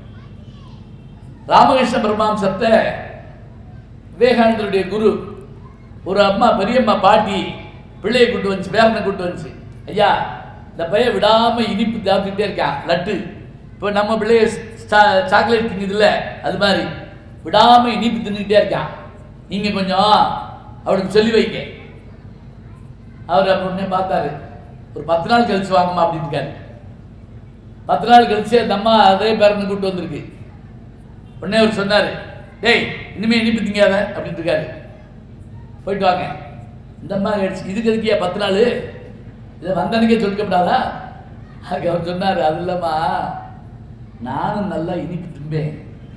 ராமகிருஷ்ண பரமஹம்சத்தை விவேகானந்தருடைய குரு ஒரு அம்மா பெரியம்மா பாட்டி பிள்ளையை கூட்டு வந்துச்சு பேரனை கூட்டு வந்துச்சு ஐயா இந்த பையன் விடாம இனிப்பு சாப்பிட்டுட்டே இருக்கான் லட்டு இப்போ நம்ம பிள்ளைய சா- சாக்லேட் திங்குதுல்ல அது மாதிரி விடாம இனிப்பு தின்னுக்கிட்டே இருக்கான் நீங்க கொஞ்சம் அவனுக்கு சொல்லி வைங்க அவர் அப்ப உடனே பார்த்தாரு ஒரு பத்து நாள் கழிச்சு வாங்கம்மா அப்படின்னு இருக்காரு பத்து நாள் கழிச்சு அந்த அம்மா அதே பேரனை கூட்டு வந்திருக்கு உடனே அவர் சொன்னாரு டேய் இனிமே இனிப்பு திங்காத அப்படின்னு இருக்காரு போயிட்டு வாங்க இந்த அம்மா கேட்டுச்சு இதுக்கு எதுக்கியா பத்து நாள் இதை வந்தனுக்கே சொல்லிக்கப்படாதா அதுக்கு அவர் சொன்னார் அது இல்லைம்மா நானும் நல்லா இனிப்பு திம்பேன்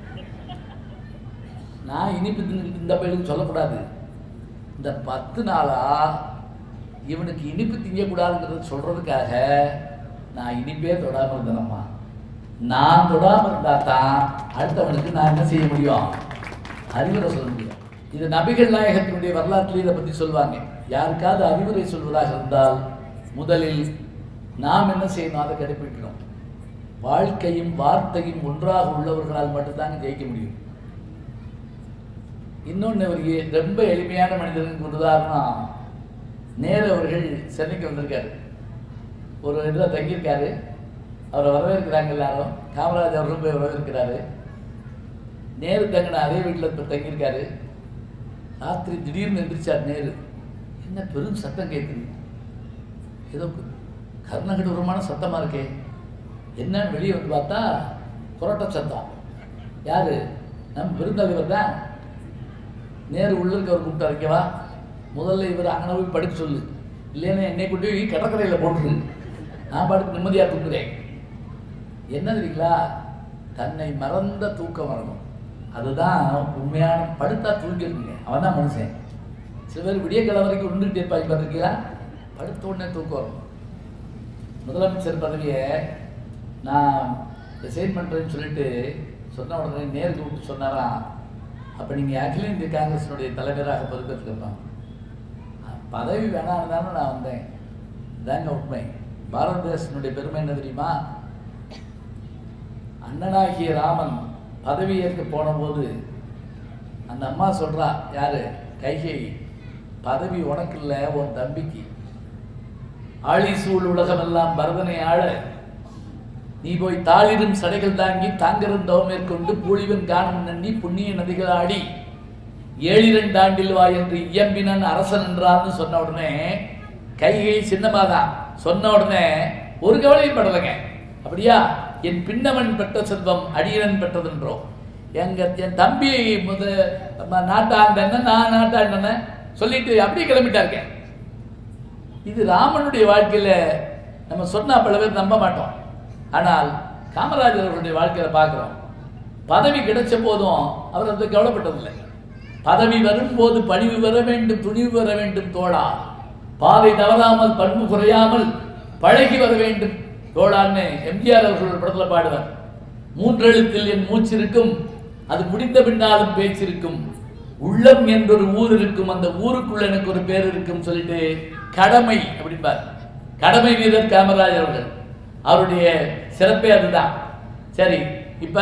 நான் இனிப்பு தின்னுக்கிட்டு இந்த பையனுக்கு சொல்லக்கூடாது இந்த பத்து நாளா இவனுக்கு இனிப்பு திங்கக்கூடாதுங்கிறத சொல்றதுக்காக நான் இனிப்பே தொடாம இருந்தேனம்மா நான் தொடாம இருந்தா தான் அடுத்தவனுக்கு நான் என்ன செய்ய முடியும் அறிவுரை சொல்ல முடியும் இது நபிகள் நாயகத்தினுடைய வரலாற்றில் இதை பத்தி சொல்லுவாங்க யாருக்காவது அறிவுரை சொல்வதாக இருந்தால் முதலில் நாம் என்ன செய்யணும் அதை கடைபிடிக்கணும் வாழ்க்கையும் வார்த்தையும் ஒன்றாக உள்ளவர்களால் மட்டும்தாங்க ஜெயிக்க முடியும் இன்னொன்று அவருக்கு ரொம்ப எளிமையான மனிதனுக்கு ஒரு உதாரணம் நேரு அவர்கள் சென்னைக்கு வந்திருக்காரு ஒரு இதில் தங்கியிருக்காரு அவரை வரவேற்கிறாங்க எல்லாரும் காமராஜ் அவர்களும் போய் வரவேற்கிறாரு நேரு தங்கின அதே வீட்டில் இப்போ தங்கியிருக்காரு ராத்திரி திடீர்னு எந்திரிச்சார் நேரு என்ன பெரும் சத்தம் கேட்குது ஏதோ கர்ணகடூரமான சத்தமாக இருக்கே என்னன்னு வெளியே வந்து பார்த்தா புரோட்ட சத்தம் யாரு நம்ம பெருந்தலைவர் தான் நேரு உள்ள இருக்கவர் கூப்பிட்டா இருக்கவா முதல்ல இவர் அங்கே போய் படிக்க சொல்லு இல்லைன்னா என்னை கொண்டு போய் கடற்கரையில் போட்டுரு நான் படுத்து நிம்மதியாக தூங்குறேன் என்ன தெரியுங்களா தன்னை மறந்த தூக்கம் வரணும் அதுதான் உண்மையான படுத்தா தூங்கிருக்குங்க அவன் தான் மனுஷன் சில பேர் விடிய கிழமை வரைக்கும் உண்டுகிட்டே இருப்பாங்க பார்த்துருக்கீங்களா படுத்த உடனே தூக்கம் வரும் முதலமைச்சர் பதவியை நான் ரிசைன் பண்ணுறேன்னு சொல்லிட்டு சொன்ன உடனே நேருக்கு கூப்பிட்டு சொன்னாராம் அப்போ நீங்கள் அகில இந்திய காங்கிரஸினுடைய தலைவராக பொறுப்பேற்றுக்கலாம் பதவி வேணாம்னு தானே நான் வந்தேன் இதாங்க உண்மை பாரத தேசத்தினுடைய பெருமை என்ன தெரியுமா அண்ணனாகிய ராமன் பதவி ஏற்க போனபோது அந்த அம்மா சொல்றா யாரு கைகை பதவி உனக்கு இல்லை உன் தம்பிக்கு ஆழி சூழ் உலகமெல்லாம் பரதனை ஆள நீ போய் தாளிரும் சடைகள் தாங்கி தாங்கரும் தவம் மேற்கொண்டு பூழிவன் காணும் நன்னி புண்ணிய நதிகள் ஆடி ஏழிரண்டு ஆண்டில் வா என்று இயம்பினன் அரசன் என்றான்னு சொன்ன உடனே கைகை சின்னமாதான் சொன்ன உடனே ஒரு கவலையும் படலைங்க அப்படியா என் பின்னவன் பெற்ற செல்வம் அடியனன் பெற்றதென்றோம் எங்க என் தம்பி முத ம- நாட்டாண்டன நான் நாட்டாண்டன சொல்லிட்டு அப்படியே கிளம்பிட்டாருங்க இது ராமனுடைய வாழ்க்கையில நம்ம சொன்னா பல பேர் நம்ப மாட்டோம் ஆனால் காமராஜர் அவர்களுடைய வாழ்க்கையில பார்க்கிறோம் பதவி கிடைச்ச போதும் அவர் அதை கவலைப்பட்டதில்லை பதவி வரும்போது பணிவு வர வேண்டும் துணிவு வர வேண்டும் தோழா பாதை தவறாமல் பண்பு குறையாமல் பழகி வர வேண்டும் தோழான்னு எம்ஜிஆர் அவர்கள் ஒரு படத்துல பாடுவார் மூன்றெழுத்தில் என் மூச்சிருக்கும் அது முடிந்த பின்னாலும் பேச்சிருக்கும் உள்ளம் என்றொரு ஊர் இருக்கும் அந்த ஊருக்குள்ள எனக்கு ஒரு பேர் இருக்கும் சொல்லிட்டு கடமை அப்படிம்பார் கடமை வீரர் காமராஜ் அவர்கள் அவருடைய சிறப்பே அதுதான் சரி இப்ப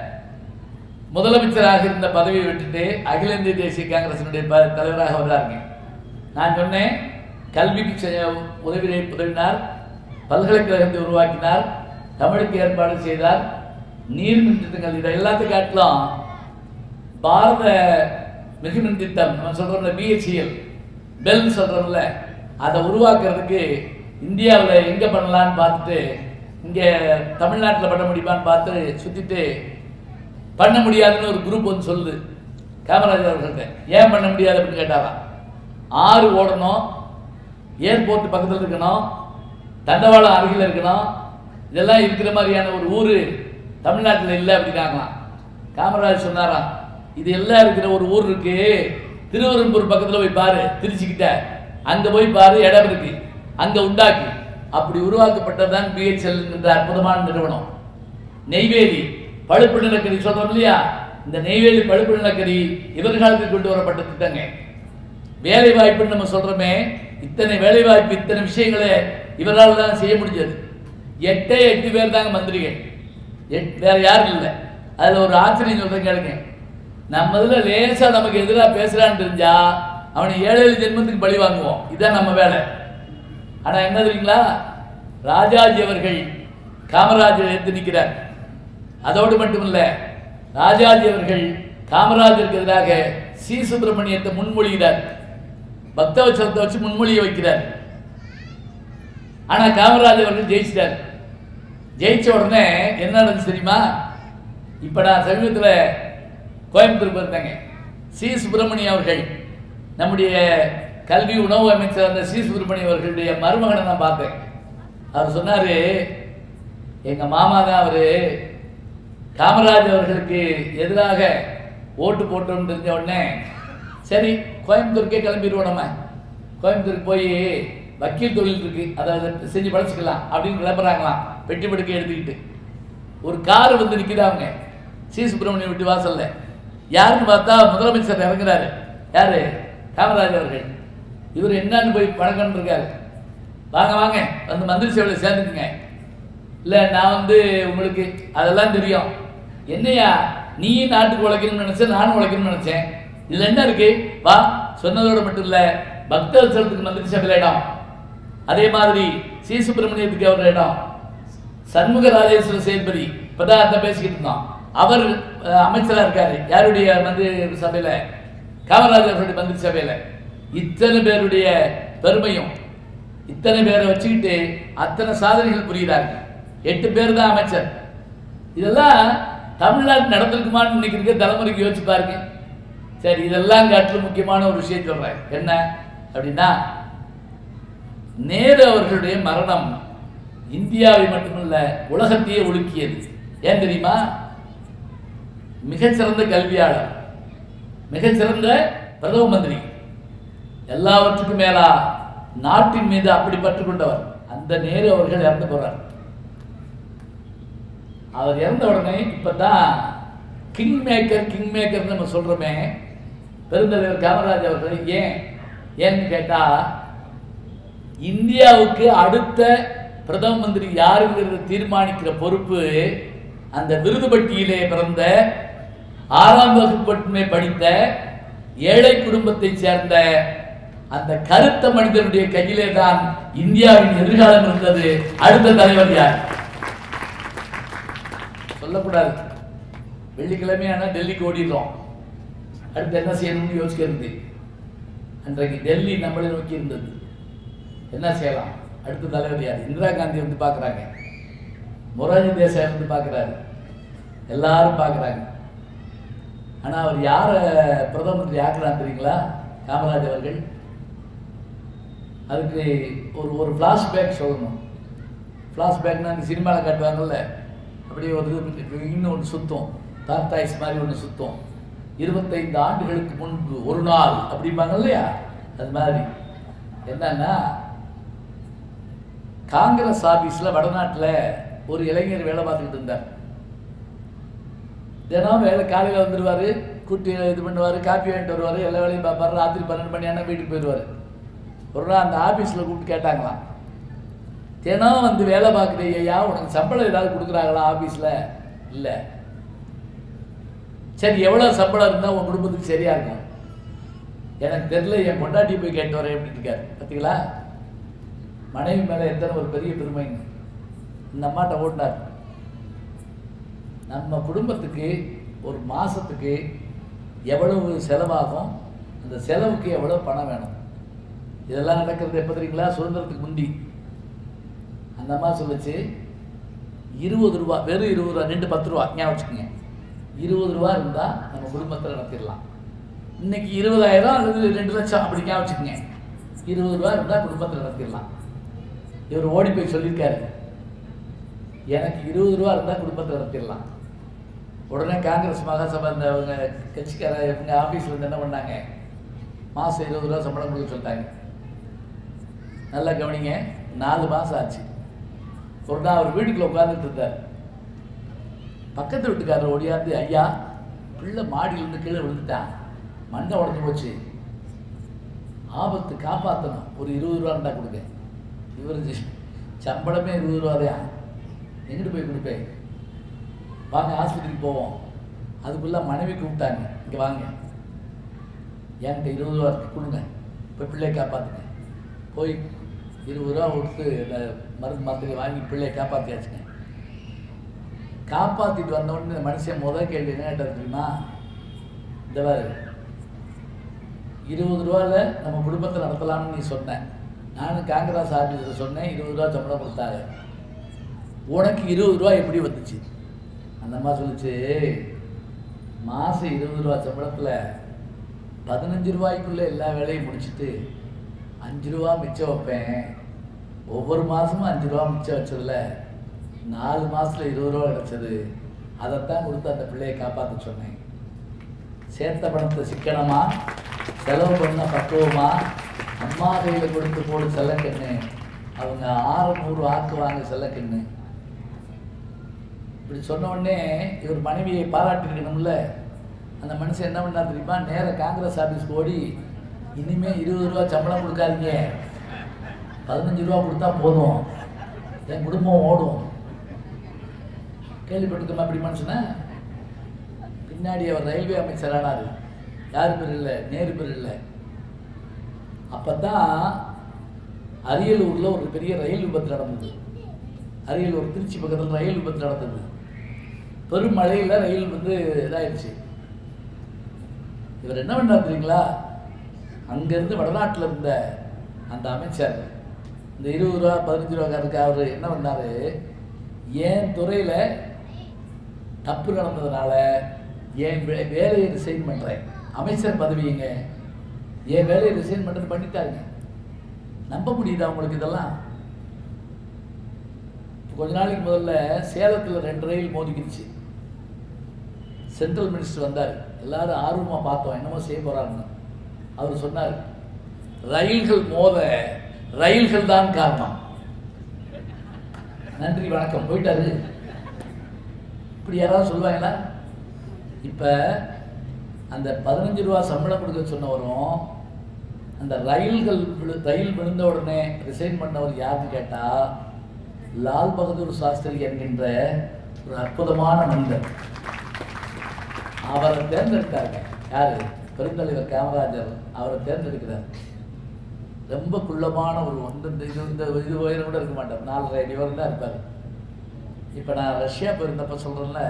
முதலமைச்சராக இருந்த பதவியை விட்டுட்டு அகில இந்திய தேசிய காங்கிரசினுடைய ப- தலைவராக வர்றாருங்க நான் சொன்னேன் கல்விக்கு செய்ய உதவி உதவினார் பல்கலைக்கழகத்தை உருவாக்கினார் தமிழுக்கு ஏற்பாடு செய்தார் நீர்மின் திட்டங்கள் இதை எல்லாத்தையும் காட்டிலும் பாரத மிகுமின் திட்டம் நம்ம சொல்றோம்ல பிஹெச்இஎல் பெல் சொல்றோம்ல அதை உருவாக்குறதுக்கு இந்தியாவில் எங்க பண்ணலான்னு பார்த்துட்டு இங்க தமிழ்நாட்டில் பண்ண முடியுமான்னு பார்த்து சுத்திட்டு பண்ண முடியாதுன்னு ஒரு குரூப் வந்து சொல்லுது காமராஜர் அவர்கள்ட்ட ஏன் பண்ண முடியாது அப்படின்னு கேட்டாராம் ஆறு ஓடணும் ஏர்போர்ட் பக்கத்தில் இருக்கணும் தண்டவாளம் அருகில் இருக்கணும் இதெல்லாம் இருக்கிற மாதிரியான ஒரு ஊர் தமிழ்நாட்டில் இல்லை அப்படின்னாங்களாம் காமராஜர் சொன்னாராம் இது எல்லாம் இருக்கிற ஒரு ஊர் இருக்கு திருவெரும்பூர் பக்கத்தில் போய் பாரு திருச்சிக்கிட்ட அங்கே போய் பாரு இடம் இருக்கு அங்கே உண்டாக்கு அப்படி உருவாக்கப்பட்டதுதான் பிஹெச்எல் என்ற அற்புதமான நிறுவனம் நெய்வேலி பழுப்பு நிலக்கரி சொல்றோம் இல்லையா இந்த நெய்வேலி பழுப்பு நிலக்கரி இவர் காலத்தில் கொண்டு வரப்பட்ட திட்டங்க வேலை வாய்ப்புன்னு நம்ம சொல்றோமே இத்தனை வேலை வாய்ப்பு இத்தனை விஷயங்களை இவரால் தான் செய்ய முடிஞ்சது எட்டே எட்டு பேர் தாங்க மந்திரிகள் எட் வேற யாரும் இல்லை அதுல ஒரு ஆச்சரியம் சொல்றேன் கேளுங்க நம்ம இதுல லேசா நமக்கு எதிராக பேசுறான்னு தெரிஞ்சா அவனை ஏழு ஏழு ஜென்மத்துக்கு பழி வாங்குவோம் இதான் நம்ம வேலை ஆனா என்ன தெரியுங்களா ராஜாஜி அவர்கள் காமராஜர் எடுத்து நிற்கிறார் அதோடு மட்டுமல்ல ராஜாஜி அவர்கள் காமராஜருக்கு எதிராக சி சுப்பிரமணியத்தை முன்மொழிகிறார் பக்தவச்சலத்தை வச்சு முன்மொழிய வைக்கிறார் ஆனா காமராஜர் அவர்கள் ஜெயிச்சிட்டார் ஜெயிச்ச உடனே என்ன நடந்துச்சு தெரியுமா இப்ப நான் சமீபத்தில் கோயம்புத்தூர் போயிருந்தேங்க சி சுப்பிரமணியம் அவர்கள் நம்முடைய கல்வி உணவு அமைச்சர் அந்த சி சுப்பிரமணியம் அவர்களுடைய மருமகனை நான் பார்த்தேன் அவர் சொன்னாரு எங்க மாமா தான் அவரு காமராஜ் அவர்களுக்கு எதிராக ஓட்டு போட்டோம்னு தெரிஞ்ச உடனே சரி கோயம்புத்தூருக்கே கிளம்பிடுவோம் நம்ம கோயம்புத்தூருக்கு போய் வக்கீல் தொழில் இருக்கு அதை செஞ்சு பழச்சிக்கலாம் அப்படின்னு கிளம்புறாங்களாம் பெட்டி படுக்கை எடுத்துக்கிட்டு ஒரு கார் வந்து நிக்குது அவங்க சி சுப்பிரமணியம் வீட்டு வாசல்ல யாருன்னு பார்த்தா முதலமைச்சர் இறங்குறாரு யாரு காமராஜ் அவர்கள் இவர் என்னன்னு போய் பழக்கம்னு இருக்காரு வாங்க வாங்க வந்து மந்திரி சேவையில் சேர்ந்துக்குங்க இல்லை நான் வந்து உங்களுக்கு அதெல்லாம் தெரியும் என்னையா நீ நாட்டுக்கு உழைக்கணும்னு நினைச்சேன் நானும் உழைக்கணும்னு நினைச்சேன் இதுல என்ன இருக்கு வா சொன்னதோட மட்டும் இல்ல பக்தர் செலத்துக்கு மந்திரி சபையில் இடம் அதே மாதிரி சி சுப்பிரமணியத்துக்கு அவர் இடம் சண்முக ராஜேஸ்வர சேதுபதி இப்பதான் அந்த பேசிக்கிட்டு இருந்தோம் அவர் அஹ், அமைச்சரா இருக்காரு யாருடைய மந்திரி சபையில காமராஜர் அவருடைய மந்திரி சபையில இத்தனை பேருடைய பெருமையும் இத்தனை பேரை வச்சுக்கிட்டு அத்தனை சாதனைகள் புரிகிறார்கள் எட்டு பேர் தான் அமைச்சர் இதெல்லாம் தமிழ்நாட்டு நடந்திருக்குமான்னு இன்னைக்கு இருக்க தலைமுறைக்கு யோசிச்சு பாருங்க சரி இதெல்லாம் காட்டிலும் முக்கியமான ஒரு விஷயம் சொல்றேன் என்ன அப்படின்னா நேரு அவர்களுடைய மரணம் இந்தியாவை மட்டுமல்ல உலகத்தையே ஒழுக்கியது ஏன் தெரியுமா மிகச்சிறந்த கல்வியாளர் மிகச்சிறந்த பிரதம மந்திரி எல்லாவற்றுக்கும் மேலா நாட்டின் மீது அப்படி பற்று கொண்டவர் அந்த நேரு அவர்கள் இறந்து போறார் அவர் இறந்த உடனே இப்பதான் கிங் மேக்கர் கிங் மேக்கர் நம்ம சொல்றோமே பெருந்தலைவர் காமராஜ் அவர்கள் ஏன் ஏன்னு கேட்டா இந்தியாவுக்கு அடுத்த பிரதம மந்திரி யாருங்கிறத தீர்மானிக்கிற பொறுப்பு அந்த விருது பட்டியலே பிறந்த ஆறாம் வகுப்பு மட்டுமே படித்த ஏழை குடும்பத்தைச் சேர்ந்த அந்த கருத்த மனிதனுடைய கையிலே தான் இந்தியாவின் எதிர்காலம் இருந்தது அடுத்த தலைவர் யார் சொல்லக்கூடாது வெள்ளிக்கிழமையான டெல்லிக்கு ஓடிடுறோம் அடுத்து என்ன செய்யணும்னு யோசிக்கிறது அன்றைக்கு டெல்லி நம்மளை நோக்கி இருந்தது என்ன செய்யலாம் அடுத்த தலைவர் யார் இந்திரா காந்தி வந்து பார்க்குறாங்க மொராஜி தேசாய் வந்து பார்க்குறாரு எல்லாரும் பார்க்குறாங்க ஆனால் அவர் யாரை பிரதம மந்திரி ஆக்குறான்னு தெரியுங்களா காமராஜ் அவர்கள் அதுக்கு ஒரு ஒரு ஃப்ளாஷ்பேக் சொல்லணும் ஃப்ளாஷ்பேக்னா இந்த சினிமாவில் காட்டுவாங்கல்ல அப்படியே ஒரு இது இன்னும் ஒன்று சுத்தம் டார்டாய்ஸ் மாதிரி ஒன்று சுத்தம் இருபத்தைந்து ஆண்டுகளுக்கு முன்பு ஒரு நாள் அப்படிம்பாங்க இல்லையா அது மாதிரி என்னன்னா காங்கிரஸ் ஆபீஸ்ல வடநாட்டுல ஒரு இளைஞர் வேலை பார்த்துக்கிட்டு இருந்தார் தினம் வேலை காலையில் வந்துடுவார் கூட்டி இது பண்ணுவார் காப்பி வாங்கிட்டு வருவார் எல்லா வேலையும் பார்ப்பாரு ராத்திரி பன்னெண்டு மணி ஆனால் வீட்டுக்கு போயிடுவார் ஒரு நாள் அந்த ஆபீஸ்ல கூப்பிட்டு கேட்டாங்களாம் தினம் வந்து வேலை பார்க்குற ஐயா உனக்கு சம்பளம் ஏதாவது கொடுக்குறாங்களா ஆபீஸ்ல இல்லை சரி எவ்வளோ சம்பளம் இருந்தால் உன் குடும்பத்துக்கு சரியா இருக்கும் எனக்கு தெரியல என் பொண்டாட்டி போய் கேட்டு வரேன் அப்படின்னு இருக்காரு பார்த்தீங்களா மனைவி மேலே எத்தனை ஒரு பெரிய பெருமைங்க இந்த அம்மாட்ட ஓட்டினார் நம்ம குடும்பத்துக்கு ஒரு மாசத்துக்கு எவ்வளவு செலவாகும் அந்த செலவுக்கு எவ்வளவு பணம் வேணும் இதெல்லாம் நடக்கிறது எப்போ தெரியுங்களா சுதந்திரத்துக்கு முந்தி அந்த அம்மா சொல்லுச்சு இருபது ரூபா வெறும் இருபது ரூபா ரெண்டு பத்து ரூபா ஞாபகம் வச்சுக்கோங்க இருபது ரூபா இருந்தால் நம்ம குடும்பத்தில் நடத்திடலாம் இன்னைக்கு இருபதாயிரம் அல்லது ரெண்டு லட்சம் அப்படி ஞாபகம் வச்சுக்கோங்க இருபது ரூபா இருந்தால் குடும்பத்தில் நடத்திடலாம் இவர் ஓடி போய் சொல்லியிருக்காரு எனக்கு இருபது ரூபா இருந்தால் குடும்பத்தை நடத்திடலாம் உடனே காங்கிரஸ் மகாசபா இந்த அவங்க கட்சிக்கார இவங்க ஆஃபீஸில் இருந்து என்ன பண்ணாங்க மாதம் இருபது ரூபா சம்பளம் கொடுக்க சொல்லிட்டாங்க நல்லா கவனிங்க நாலு மாதம் ஆச்சு ஒரு நாள் அவர் வீட்டுக்குள்ள உட்கார்ந்துட்டு இருந்தார் பக்கத்து வீட்டுக்காரர் ஓடியாந்து ஐயா பிள்ளை மாடியிலிருந்து கீழே விழுந்துட்டான் மண்டை உடஞ்சு போச்சு ஆபத்து காப்பாற்றணும் ஒரு இருபது ரூபா இருந்தால் கொடுங்க இவர் சம்பளமே இருபது ரூபாதையா எங்கிட்டு போய் கொடுப்பேன் வாங்க ஆஸ்பத்திரிக்கு போவோம் அதுக்குள்ள மனைவி கூப்பிட்டாங்க இங்கே வாங்க என்கிட்ட இருபது ரூபா இருக்கு கொடுங்க இப்போ பிள்ளையை காப்பாற்றுங்க போய் இருபது ரூபா கொடுத்து இந்த மருந்து மாத்திரை வாங்கி பிள்ளையை காப்பாற்றியாச்சுங்க காப்பாற்றிட்டு வந்தோடனே இந்த மனுஷன் முதல் கேள்வி என்ன கேட்டார் தெரியுமா இந்த பாரு இருபது ரூபாவில் நம்ம குடும்பத்தை நடத்தலாம்னு நீ சொன்ன நானும் காங்கிரஸ் ஆஃபீஸில் சொன்னேன் இருபது ரூபா சம்பளம் கொடுத்தாங்க உனக்கு இருபது ரூபா எப்படி வந்துச்சு அந்த அம்மா சொல்லுச்சு மாதம் இருபது ரூபா சம்பளத்தில் பதினஞ்சு ரூபாய்க்குள்ளே எல்லா வேலையும் முடிச்சுட்டு அஞ்சு ரூபா மிச்சம் வைப்பேன் ஒவ்வொரு மாதமும் அஞ்சு ரூபா மிச்சம் வச்சதுல நாலு மாதத்தில் இருபது ரூபா கிடச்சது அதைத்தான் கொடுத்து அந்த பிள்ளையை காப்பாற்ற சொன்னேன் சேர்த்த பணத்தை சிக்கனமா செலவு பண்ண பக்குவமா அம்மா கையில் கொடுத்து போடு செல்லக்கண்ணு அவங்க ஆறு நூறு ஆக்குவாங்க செல்லக்கண்ணு இப்படி சொன்ன உடனே இவர் மனைவியை பாராட்டிருக்கணும்ல அந்த மனுஷன் என்ன பண்ணா தெரியுமா நேர காங்கிரஸ் ஆஃபீஸ்க்கு ஓடி இனிமே இருபது ரூபா சம்பளம் கொடுக்காதீங்க பதினஞ்சு ரூபா கொடுத்தா போதும் என் குடும்பம் ஓடும் கேள்விப்பட்டிருக்கோமா அப்படி மனுஷனை பின்னாடி அவர் ரயில்வே அமைச்சர் ஆனார் யார் பேர் இல்லை நேரு பேர் இல்லை அப்போ தான் அரியலூரில் ஒரு பெரிய ரயில் விபத்து நடந்தது அரியலூர் திருச்சி பக்கத்தில் ரயில் விபத்து நடந்தது பெரும் மழையில் ரயில் வந்து இதாயிடுச்சு இவர் என்ன பண்ணார் தெரியுங்களா அங்கேருந்து வடநாட்டில் இருந்த அந்த அமைச்சர் இந்த இருபது ரூபா பதினஞ்சு ரூபாக்காருக்கு அவர் என்ன பண்ணார் என் துறையில் தப்பு நடந்ததுனால என் வே- வேலையை ரிசைன் பண்ணுறேன் அமைச்சர் பதவிங்க என் வேலையை ரிசைன் பண்ணுறது பண்ணிட்டாருங்க நம்ப முடியுதா உங்களுக்கு இதெல்லாம் இப்ப கொஞ்ச நாளைக்கு முதல்ல சேலத்தில் ரெண்டு ரயில் மோதிக்கிடுச்சு சென்ட்ரல் மினிஸ்டர் வந்தார் எல்லாரும் ஆர்வமாக பார்த்தோம் என்னமோ செய்ய போகிறாருன்னு அவர் சொன்னார் ரயில்கள் மோத ரயில்கள் தான் காரணம் நன்றி வணக்கம் போயிட்டாரு இப்படி யாராவது சொல்லுவாங்களா இப்போ அந்த பதினஞ்சு ரூபா சம்பளம் கொடுக்க சொன்னவரும் அந்த ரயில்கள் விழு- ரயில் விழுந்த உடனே ரிசைன் பண்ணவர் யாருன்னு கேட்டால் லால் பகதூர் சாஸ்திரி என்கின்ற ஒரு அற்புதமான மனிதர் அவரை தேர்ந்தெடுத்தாங்க யாரு பெருந்தலைவர் காமராஜர் அவரை தேர்ந்தெடுக்கிறார் ரொம்ப குள்ளமான ஒரு ஒன்று இந்த இது இந்த இது உயரம் கூட இருக்க மாட்டார் நாலரை அடி வரை தான் இருப்பார் இப்போ நான் ரஷ்யா போயிருந்தப்ப சொல்கிறேன்ல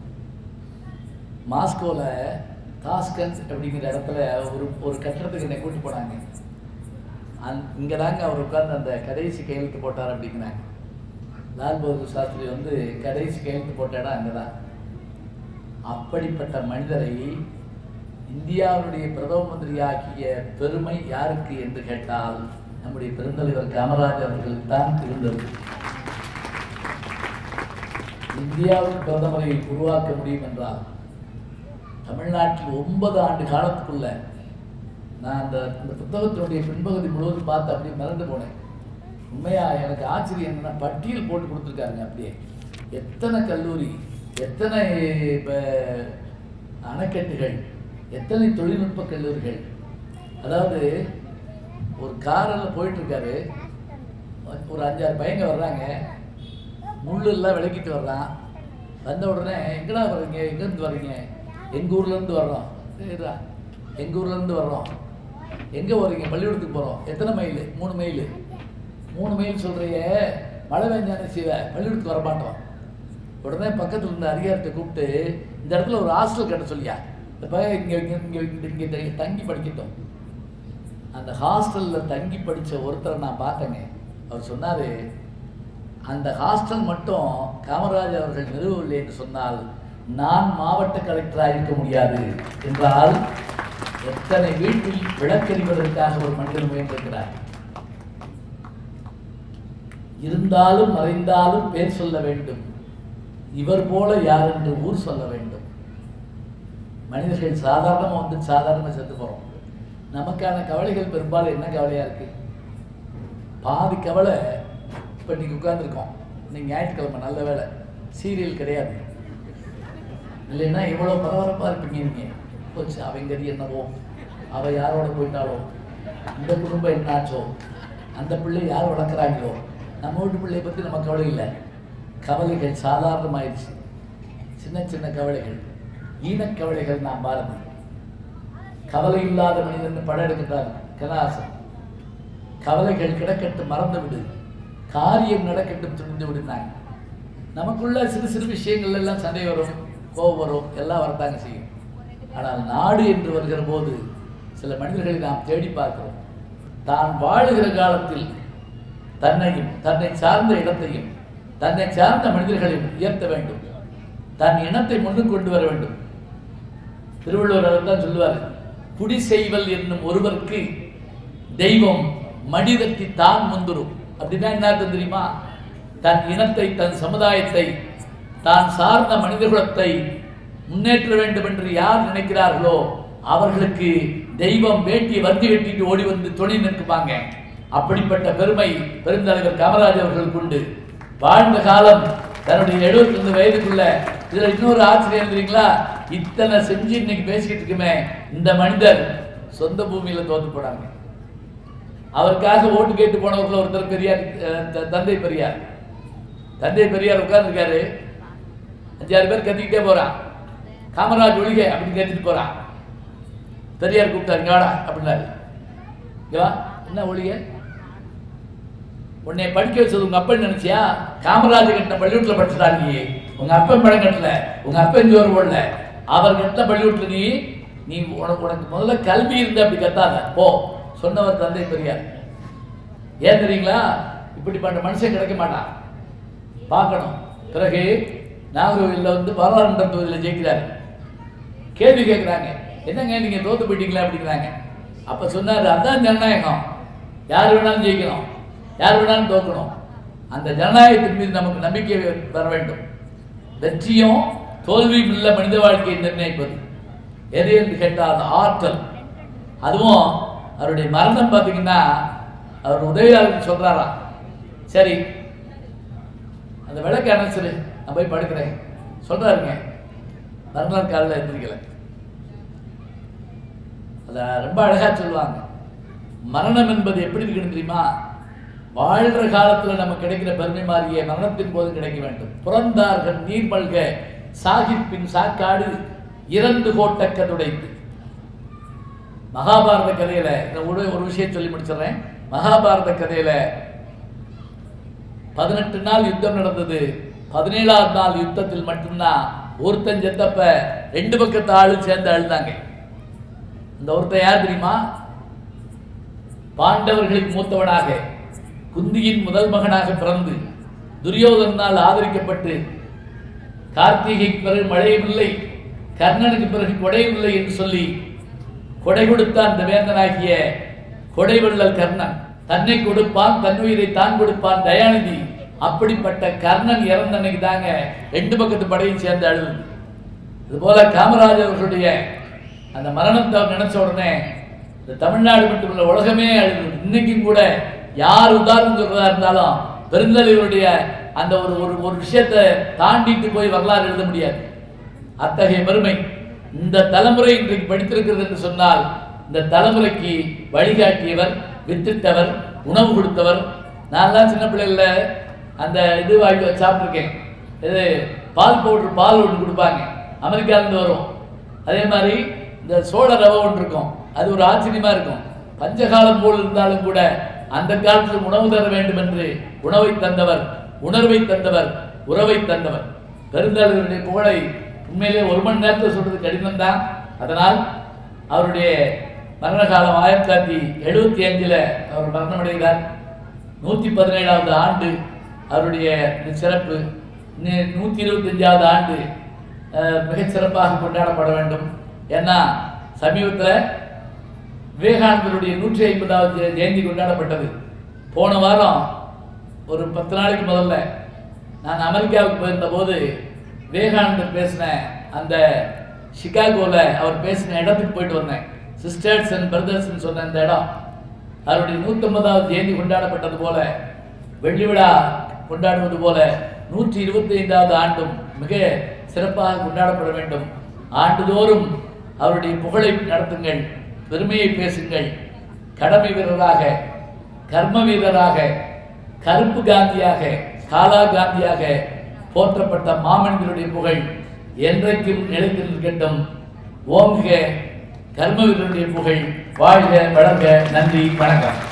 மாஸ்கோவில் தாஸ்கன்ஸ் அப்படிங்கிற இடத்துல ஒரு ஒரு கட்டடத்துக்கு என்னை கூட்டி போனாங்க அந் இங்கே தாங்க அவர் உட்கார்ந்து அந்த கடைசி கையெழுத்து போட்டார் அப்படிங்கிறாங்க லால் பகதூர் சாஸ்திரி வந்து கடைசி கையெழுத்து போட்ட இடம் அங்கே தான் அப்படிப்பட்ட மனிதரை இந்தியாவுடைய பிரதம மந்திரியாக்கிய பெருமை யாருக்கு என்று கேட்டால் நம்முடைய பெருந்தலைவர் காமராஜர் அவர்களுக்கு தான் இருந்தது இந்தியாவின் பிரதமரை உருவாக்க முடியும் என்றால் தமிழ்நாட்டில் ஒன்பது ஆண்டு காலத்துக்குள்ள நான் அந்த இந்த புத்தகத்தினுடைய பின்பகுதி முழுவதும் பார்த்து அப்படியே மிரண்டு போனேன் உண்மையா எனக்கு ஆச்சரியம் என்னன்னா பட்டியல் போட்டு கொடுத்துருக்காங்க அப்படியே எத்தனை கல்லூரி எத்தனை இப்ப, அணைக்கட்டுகள் எத்தனை தொழில்நுட்ப கல்லூரிகள் அதாவது ஒரு காரில் போயிட்டு இருக்காரு ஒரு அஞ்சாறு பையங்க வர்றாங்க முள்ளு எல்லாம் விளக்கிட்டு வர்றான் வந்த உடனே எங்கடா வர்றீங்க எங்கேருந்து வர்றீங்க எங்கள் ஊர்லேருந்து வர்றோம் சரிடா எங்கள் ஊர்லேருந்து வர்றோம் எங்கே வர்றீங்க பள்ளிக்கூடத்துக்கு போகிறோம் எத்தனை மைல் மூணு மைல் மூணு மைல் சொல்கிறிய மழை பெஞ்சானே செய்வ பள்ளிக்கூடத்துக்கு வர மாட்டோம் உடனே பக்கத்தில் இருந்த அதிகாரத்தை கூப்பிட்டு இந்த இடத்துல ஒரு ஹாஸ்டல் கட்ட சொல்லியா இந்த பையன் இங்கே இங்கே இங்கே இங்கே தங்கி படிக்கட்டும் அந்த ஹாஸ்டலில் தங்கி படித்த ஒருத்தரை நான் பார்த்தேங்க அவர் சொன்னார் அந்த ஹாஸ்டல் மட்டும் காமராஜர் அவர்கள் நிறுவவில்லை என்று சொன்னால் நான் மாவட்ட கலெக்டராக இருக்க முடியாது என்றால் எத்தனை வீட்டில் விளக்கறிவதற்காக ஒரு மனிதன் முயன்றிருக்கிறார் இருந்தாலும் மறைந்தாலும் பேர் சொல்ல வேண்டும் இவர் போல யார் என்று ஊர் சொல்ல வேண்டும் மனிதர்கள் சாதாரணமாக வந்து சாதாரணமாக செத்து போகிறோம் நமக்கான கவலைகள் பெரும்பாலும் என்ன கவலையாக இருக்கு பாதி கவலை இப்போ இன்னைக்கு உட்காந்துருக்கோம் இன்னைக்கு ஞாயிற்றுக்கிழமை நல்ல வேலை சீரியல் கிடையாது இல்லைன்னா இவ்வளோ பரபரப்பாக இருப்பீங்க நீங்கள் போச்சு அவன் கதி என்னவோ அவள் யாரோட போயிட்டாளோ இந்த குடும்பம் என்னாச்சோ அந்த பிள்ளை யார் வளர்க்குறாங்களோ நம்ம வீட்டு பிள்ளையை பற்றி நம்ம கவலை இல்லை கவலைகள் சாதாரணமாயிடுச்சு சின்ன சின்ன கவலைகள் ஈனக்கவலைகள் நாம் பாருங்க கவலை இல்லாத மனிதன் படம் எடுக்கிறார் கலாசன் கவலைகள் கிடக்கட்டும் மறந்து விடு காரியம் நடக்கட்டும் துணிந்து விடுனாங்க நமக்குள்ள சிறு சிறு விஷயங்கள் எல்லாம் சண்டை வரும் கோபம் வரும் எல்லாம் வரத்தாங்க செய்யும் ஆனால் நாடு என்று வருகிற போது சில மனிதர்களை நாம் தேடி பார்க்கிறோம் தான் வாழுகிற காலத்தில் தன்னையும் தன்னை சார்ந்த இடத்தையும் தன்னை சார்ந்த மனிதர்களையும் உயர்த்த வேண்டும் தன் இனத்தை முன்னுக்கு கொண்டு வர வேண்டும் திருவள்ளுவர் அதைத்தான் சொல்லுவார் குடி செய்வல் என்னும் ஒருவருக்கு தெய்வம் மனிதத்தை தான் முந்துரும் அப்படின்னா என்ன அர்த்தம் தெரியுமா தன் இனத்தை தன் சமுதாயத்தை தான் சார்ந்த மனிதகுலத்தை முன்னேற்ற வேண்டும் என்று யார் நினைக்கிறார்களோ அவர்களுக்கு தெய்வம் வேட்டியை வந்தி வெட்டிட்டு ஓடி வந்து துணை நிற்குவாங்க அப்படிப்பட்ட பெருமை பெருந்தலைவர் காமராஜ் அவர்களுக்கு உண்டு வாழ்ந்த காலம் தன்னுடைய 72 வயதுக்குள்ள இதுல இன்னொரு ஆச்சரியம் தெரியுங்களா இத்தனை செஞ்சு இன்னைக்கு பேசிக்கிட்டு இருக்குமே இந்த மனிதர் சொந்த பூமியில தோத்து போனாங்க அவருக்காக ஓட்டு கேட்டு போனவர்கள் ஒருத்தர் பெரியார் அஹ், த- தந்தை பெரியார் தந்தை பெரியார் உட்கார்ந்துருக்காரு அஞ்சாறு பேர் கத்திக்கிட்டே போறான் காமராஜ் ஒழிக அப்படின்னு கத்திட்டு போறான் பெரியார் கூப்பிட்டாரு இங்க வாடா அப்படின்னாரு இங்க வா என்ன ஒழிக உன்னை படிக்க வச்சது உங்க அப்பன் நினைச்சியா காமராஜர் கட்டின பள்ளிக்கூட்டில் படிச்சுடா நீ உங்க அப்பன் படம் கட்டல உங்க அப்பன் ஜோர் போடல அவர் கட்டின பள்ளிக்கூட்டில் நீ நீ உனக்கு உனக்கு முதல்ல கல்வி இருந்து அப்படி கத்தாத போ சொன்னவர் தந்தை பெரியார் ஏன் தெரியுங்களா இப்படிப்பட்ட மனுஷன் கிடைக்க மாட்டான் பார்க்கணும் பிறகு நாகர்கோவிலில் வந்து பாராளுமன்ற தொகுதியில் ஜெயிக்கிறாரு கேள்வி கேட்குறாங்க என்னங்க நீங்கள் தோத்து போயிட்டீங்களா அப்படிங்கிறாங்க அப்போ சொன்னார் அதான் ஜனநாயகம் யார் வேணாலும் ஜெயிக்கணும் யார் வேணாலும் தோக்கணும் அந்த ஜனநாயகத்தின் மீது நமக்கு நம்பிக்கை வர வேண்டும் வெற்றியும் தோல்வியும் உள்ள மனித வாழ்க்கையை நிர்ணயிப்பது எது என்று கேட்டால் ஆற்றல் அதுவும் அவருடைய மரணம் பார்த்தீங்கன்னா அவர் உதவியாளர் சொல்றாராம் சரி அந்த விளக்கு அணைச்சிரு நான் போய் படுக்கிறேன் சொல்றாருங்க மறுநாள் காலையில் எழுந்திரிக்கல அத ரொம்ப அழகா சொல்லுவாங்க மரணம் என்பது எப்படி இருக்குன்னு தெரியுமா வாழ்ற காலத்துல நமக்கு கிடைக்கிற பெருமை மாறிய மரணத்தின் போது கிடைக்க வேண்டும் புறந்தார்கள் நீர் மல்க சாகிப்பின் சாக்காடு இறந்து கோட்டக்க துடைத்து மகாபாரத கதையில இந்த ஒரு ஒரு விஷயம் சொல்லி முடிச்சிடுறேன் மகாபாரத கதையில பதினெட்டு நாள் யுத்தம் நடந்தது பதினேழாவது நாள் யுத்தத்தில் மட்டும்தான் ஒருத்தன் செத்தப்ப ரெண்டு பக்கத்து ஆளு சேர்ந்து அழுதாங்க இந்த ஒருத்தன் யார் தெரியுமா பாண்டவர்களின் மூத்தவனாக குந்தியின் முதல் மகனாக பிறந்து துரியோதனால் ஆதரிக்கப்பட்டு கார்த்திகைக்கு பிறகு மழையும் இல்லை கர்ணனுக்கு பிறகு கொடையும் இல்லை என்று சொல்லி கொடை கொடுத்தான் அந்த வேந்தனாகிய கொடைவள்ளல் கர்ணன் தன்னை கொடுப்பான் தன் உயிரை தான் கொடுப்பான் தயாநிதி அப்படிப்பட்ட கர்ணன் இறந்த அன்னைக்கு தாங்க ரெண்டு பக்கத்து படையும் சேர்ந்து அழுது இதுபோல காமராஜர் அவர்களுடைய அந்த மரணத்தை அவர் நினைச்ச உடனே இந்த தமிழ்நாடு மட்டுமல்ல உலகமே அழுது இன்னைக்கும் கூட யார் உதாரணம் சொல்றதா இருந்தாலும் பெருந்தலைவருடைய அந்த ஒரு ஒரு ஒரு விஷயத்தை தாண்டிட்டு போய் வரலாறு எழுத முடியாது அத்தகைய பெருமை இந்த தலைமுறை இன்றைக்கு படித்திருக்கிறது என்று சொன்னால் இந்த தலைமுறைக்கு வழிகாட்டியவர் வித்திட்டவர் உணவு கொடுத்தவர் நான் தான் சின்ன பிள்ளைல அந்த இது வாங்கி சாப்பிட்ருக்கேன் இது பால் பவுடர் பால் ஒன்று கொடுப்பாங்க அமெரிக்காவிலேருந்து வரும் அதே மாதிரி இந்த சோழ ரவை ஒன்று இருக்கும் அது ஒரு ஆச்சரியமா இருக்கும் பஞ்சகாலம் போல் இருந்தாலும் கூட அந்த காலத்தில் உணவு தர வேண்டும் என்று உணவை தந்தவர் உணர்வை தந்தவர் உறவை தந்தவர் பெருந்தலைவருடைய புகழை உண்மையிலே ஒரு மணி நேரத்தில் சொல்றது கடினம் தான் அதனால் அவருடைய மரண காலம் ஆயிரத்தி தொள்ளாயிரத்தி எழுபத்தி அஞ்சில் அவர் மரணமடைகிறார் நூற்றி பதினேழாவது ஆண்டு அவருடைய இந்த சிறப்பு இன்னும் நூற்றி இருபத்தஞ்சாவது ஆண்டு அஹ், மிகச் சிறப்பாக கொண்டாடப்பட வேண்டும் ஏன்னா சமீபத்தில் விவேகானந்தருடைய நூற்றி ஐம்பதாவது ஜெ- ஜெயந்தி கொண்டாடப்பட்டது போன வாரம் ஒரு பத்து நாளைக்கு முதல்ல நான் அமெரிக்காவுக்கு போயிருந்த போது விவேகானந்தர் பேசின அந்த சிகாகோவில் அவர் பேசின இடத்துக்கு போயிட்டு வந்தேன் சிஸ்டர்ஸ் அண்ட் பிரதர்ஸ்னு சொன்ன இந்த இடம் அவருடைய நூற்றம்பதாவது ஜெயந்தி கொண்டாடப்பட்டது போல வெள்ளி விழா கொண்டாடுவது போல நூற்றி இருபத்தி ஐந்தாவது ஆண்டும் மிக சிறப்பாக கொண்டாடப்பட வேண்டும் ஆண்டுதோறும் அவருடைய புகழை நடத்துங்கள் பெருமையை பேசுங்கள் கடமை வீரராக கர்ம வீரராக கருப்பு காந்தியாக காலா காந்தியாக போற்றப்பட்ட மாமனிதருடைய புகழ் என்றைக்கும் நிலைத்து நிற்கட்டும் ஓங்குக கர்மவீரருடைய புகழ் வாழ்க வளர்க நன்றி வணக்கம்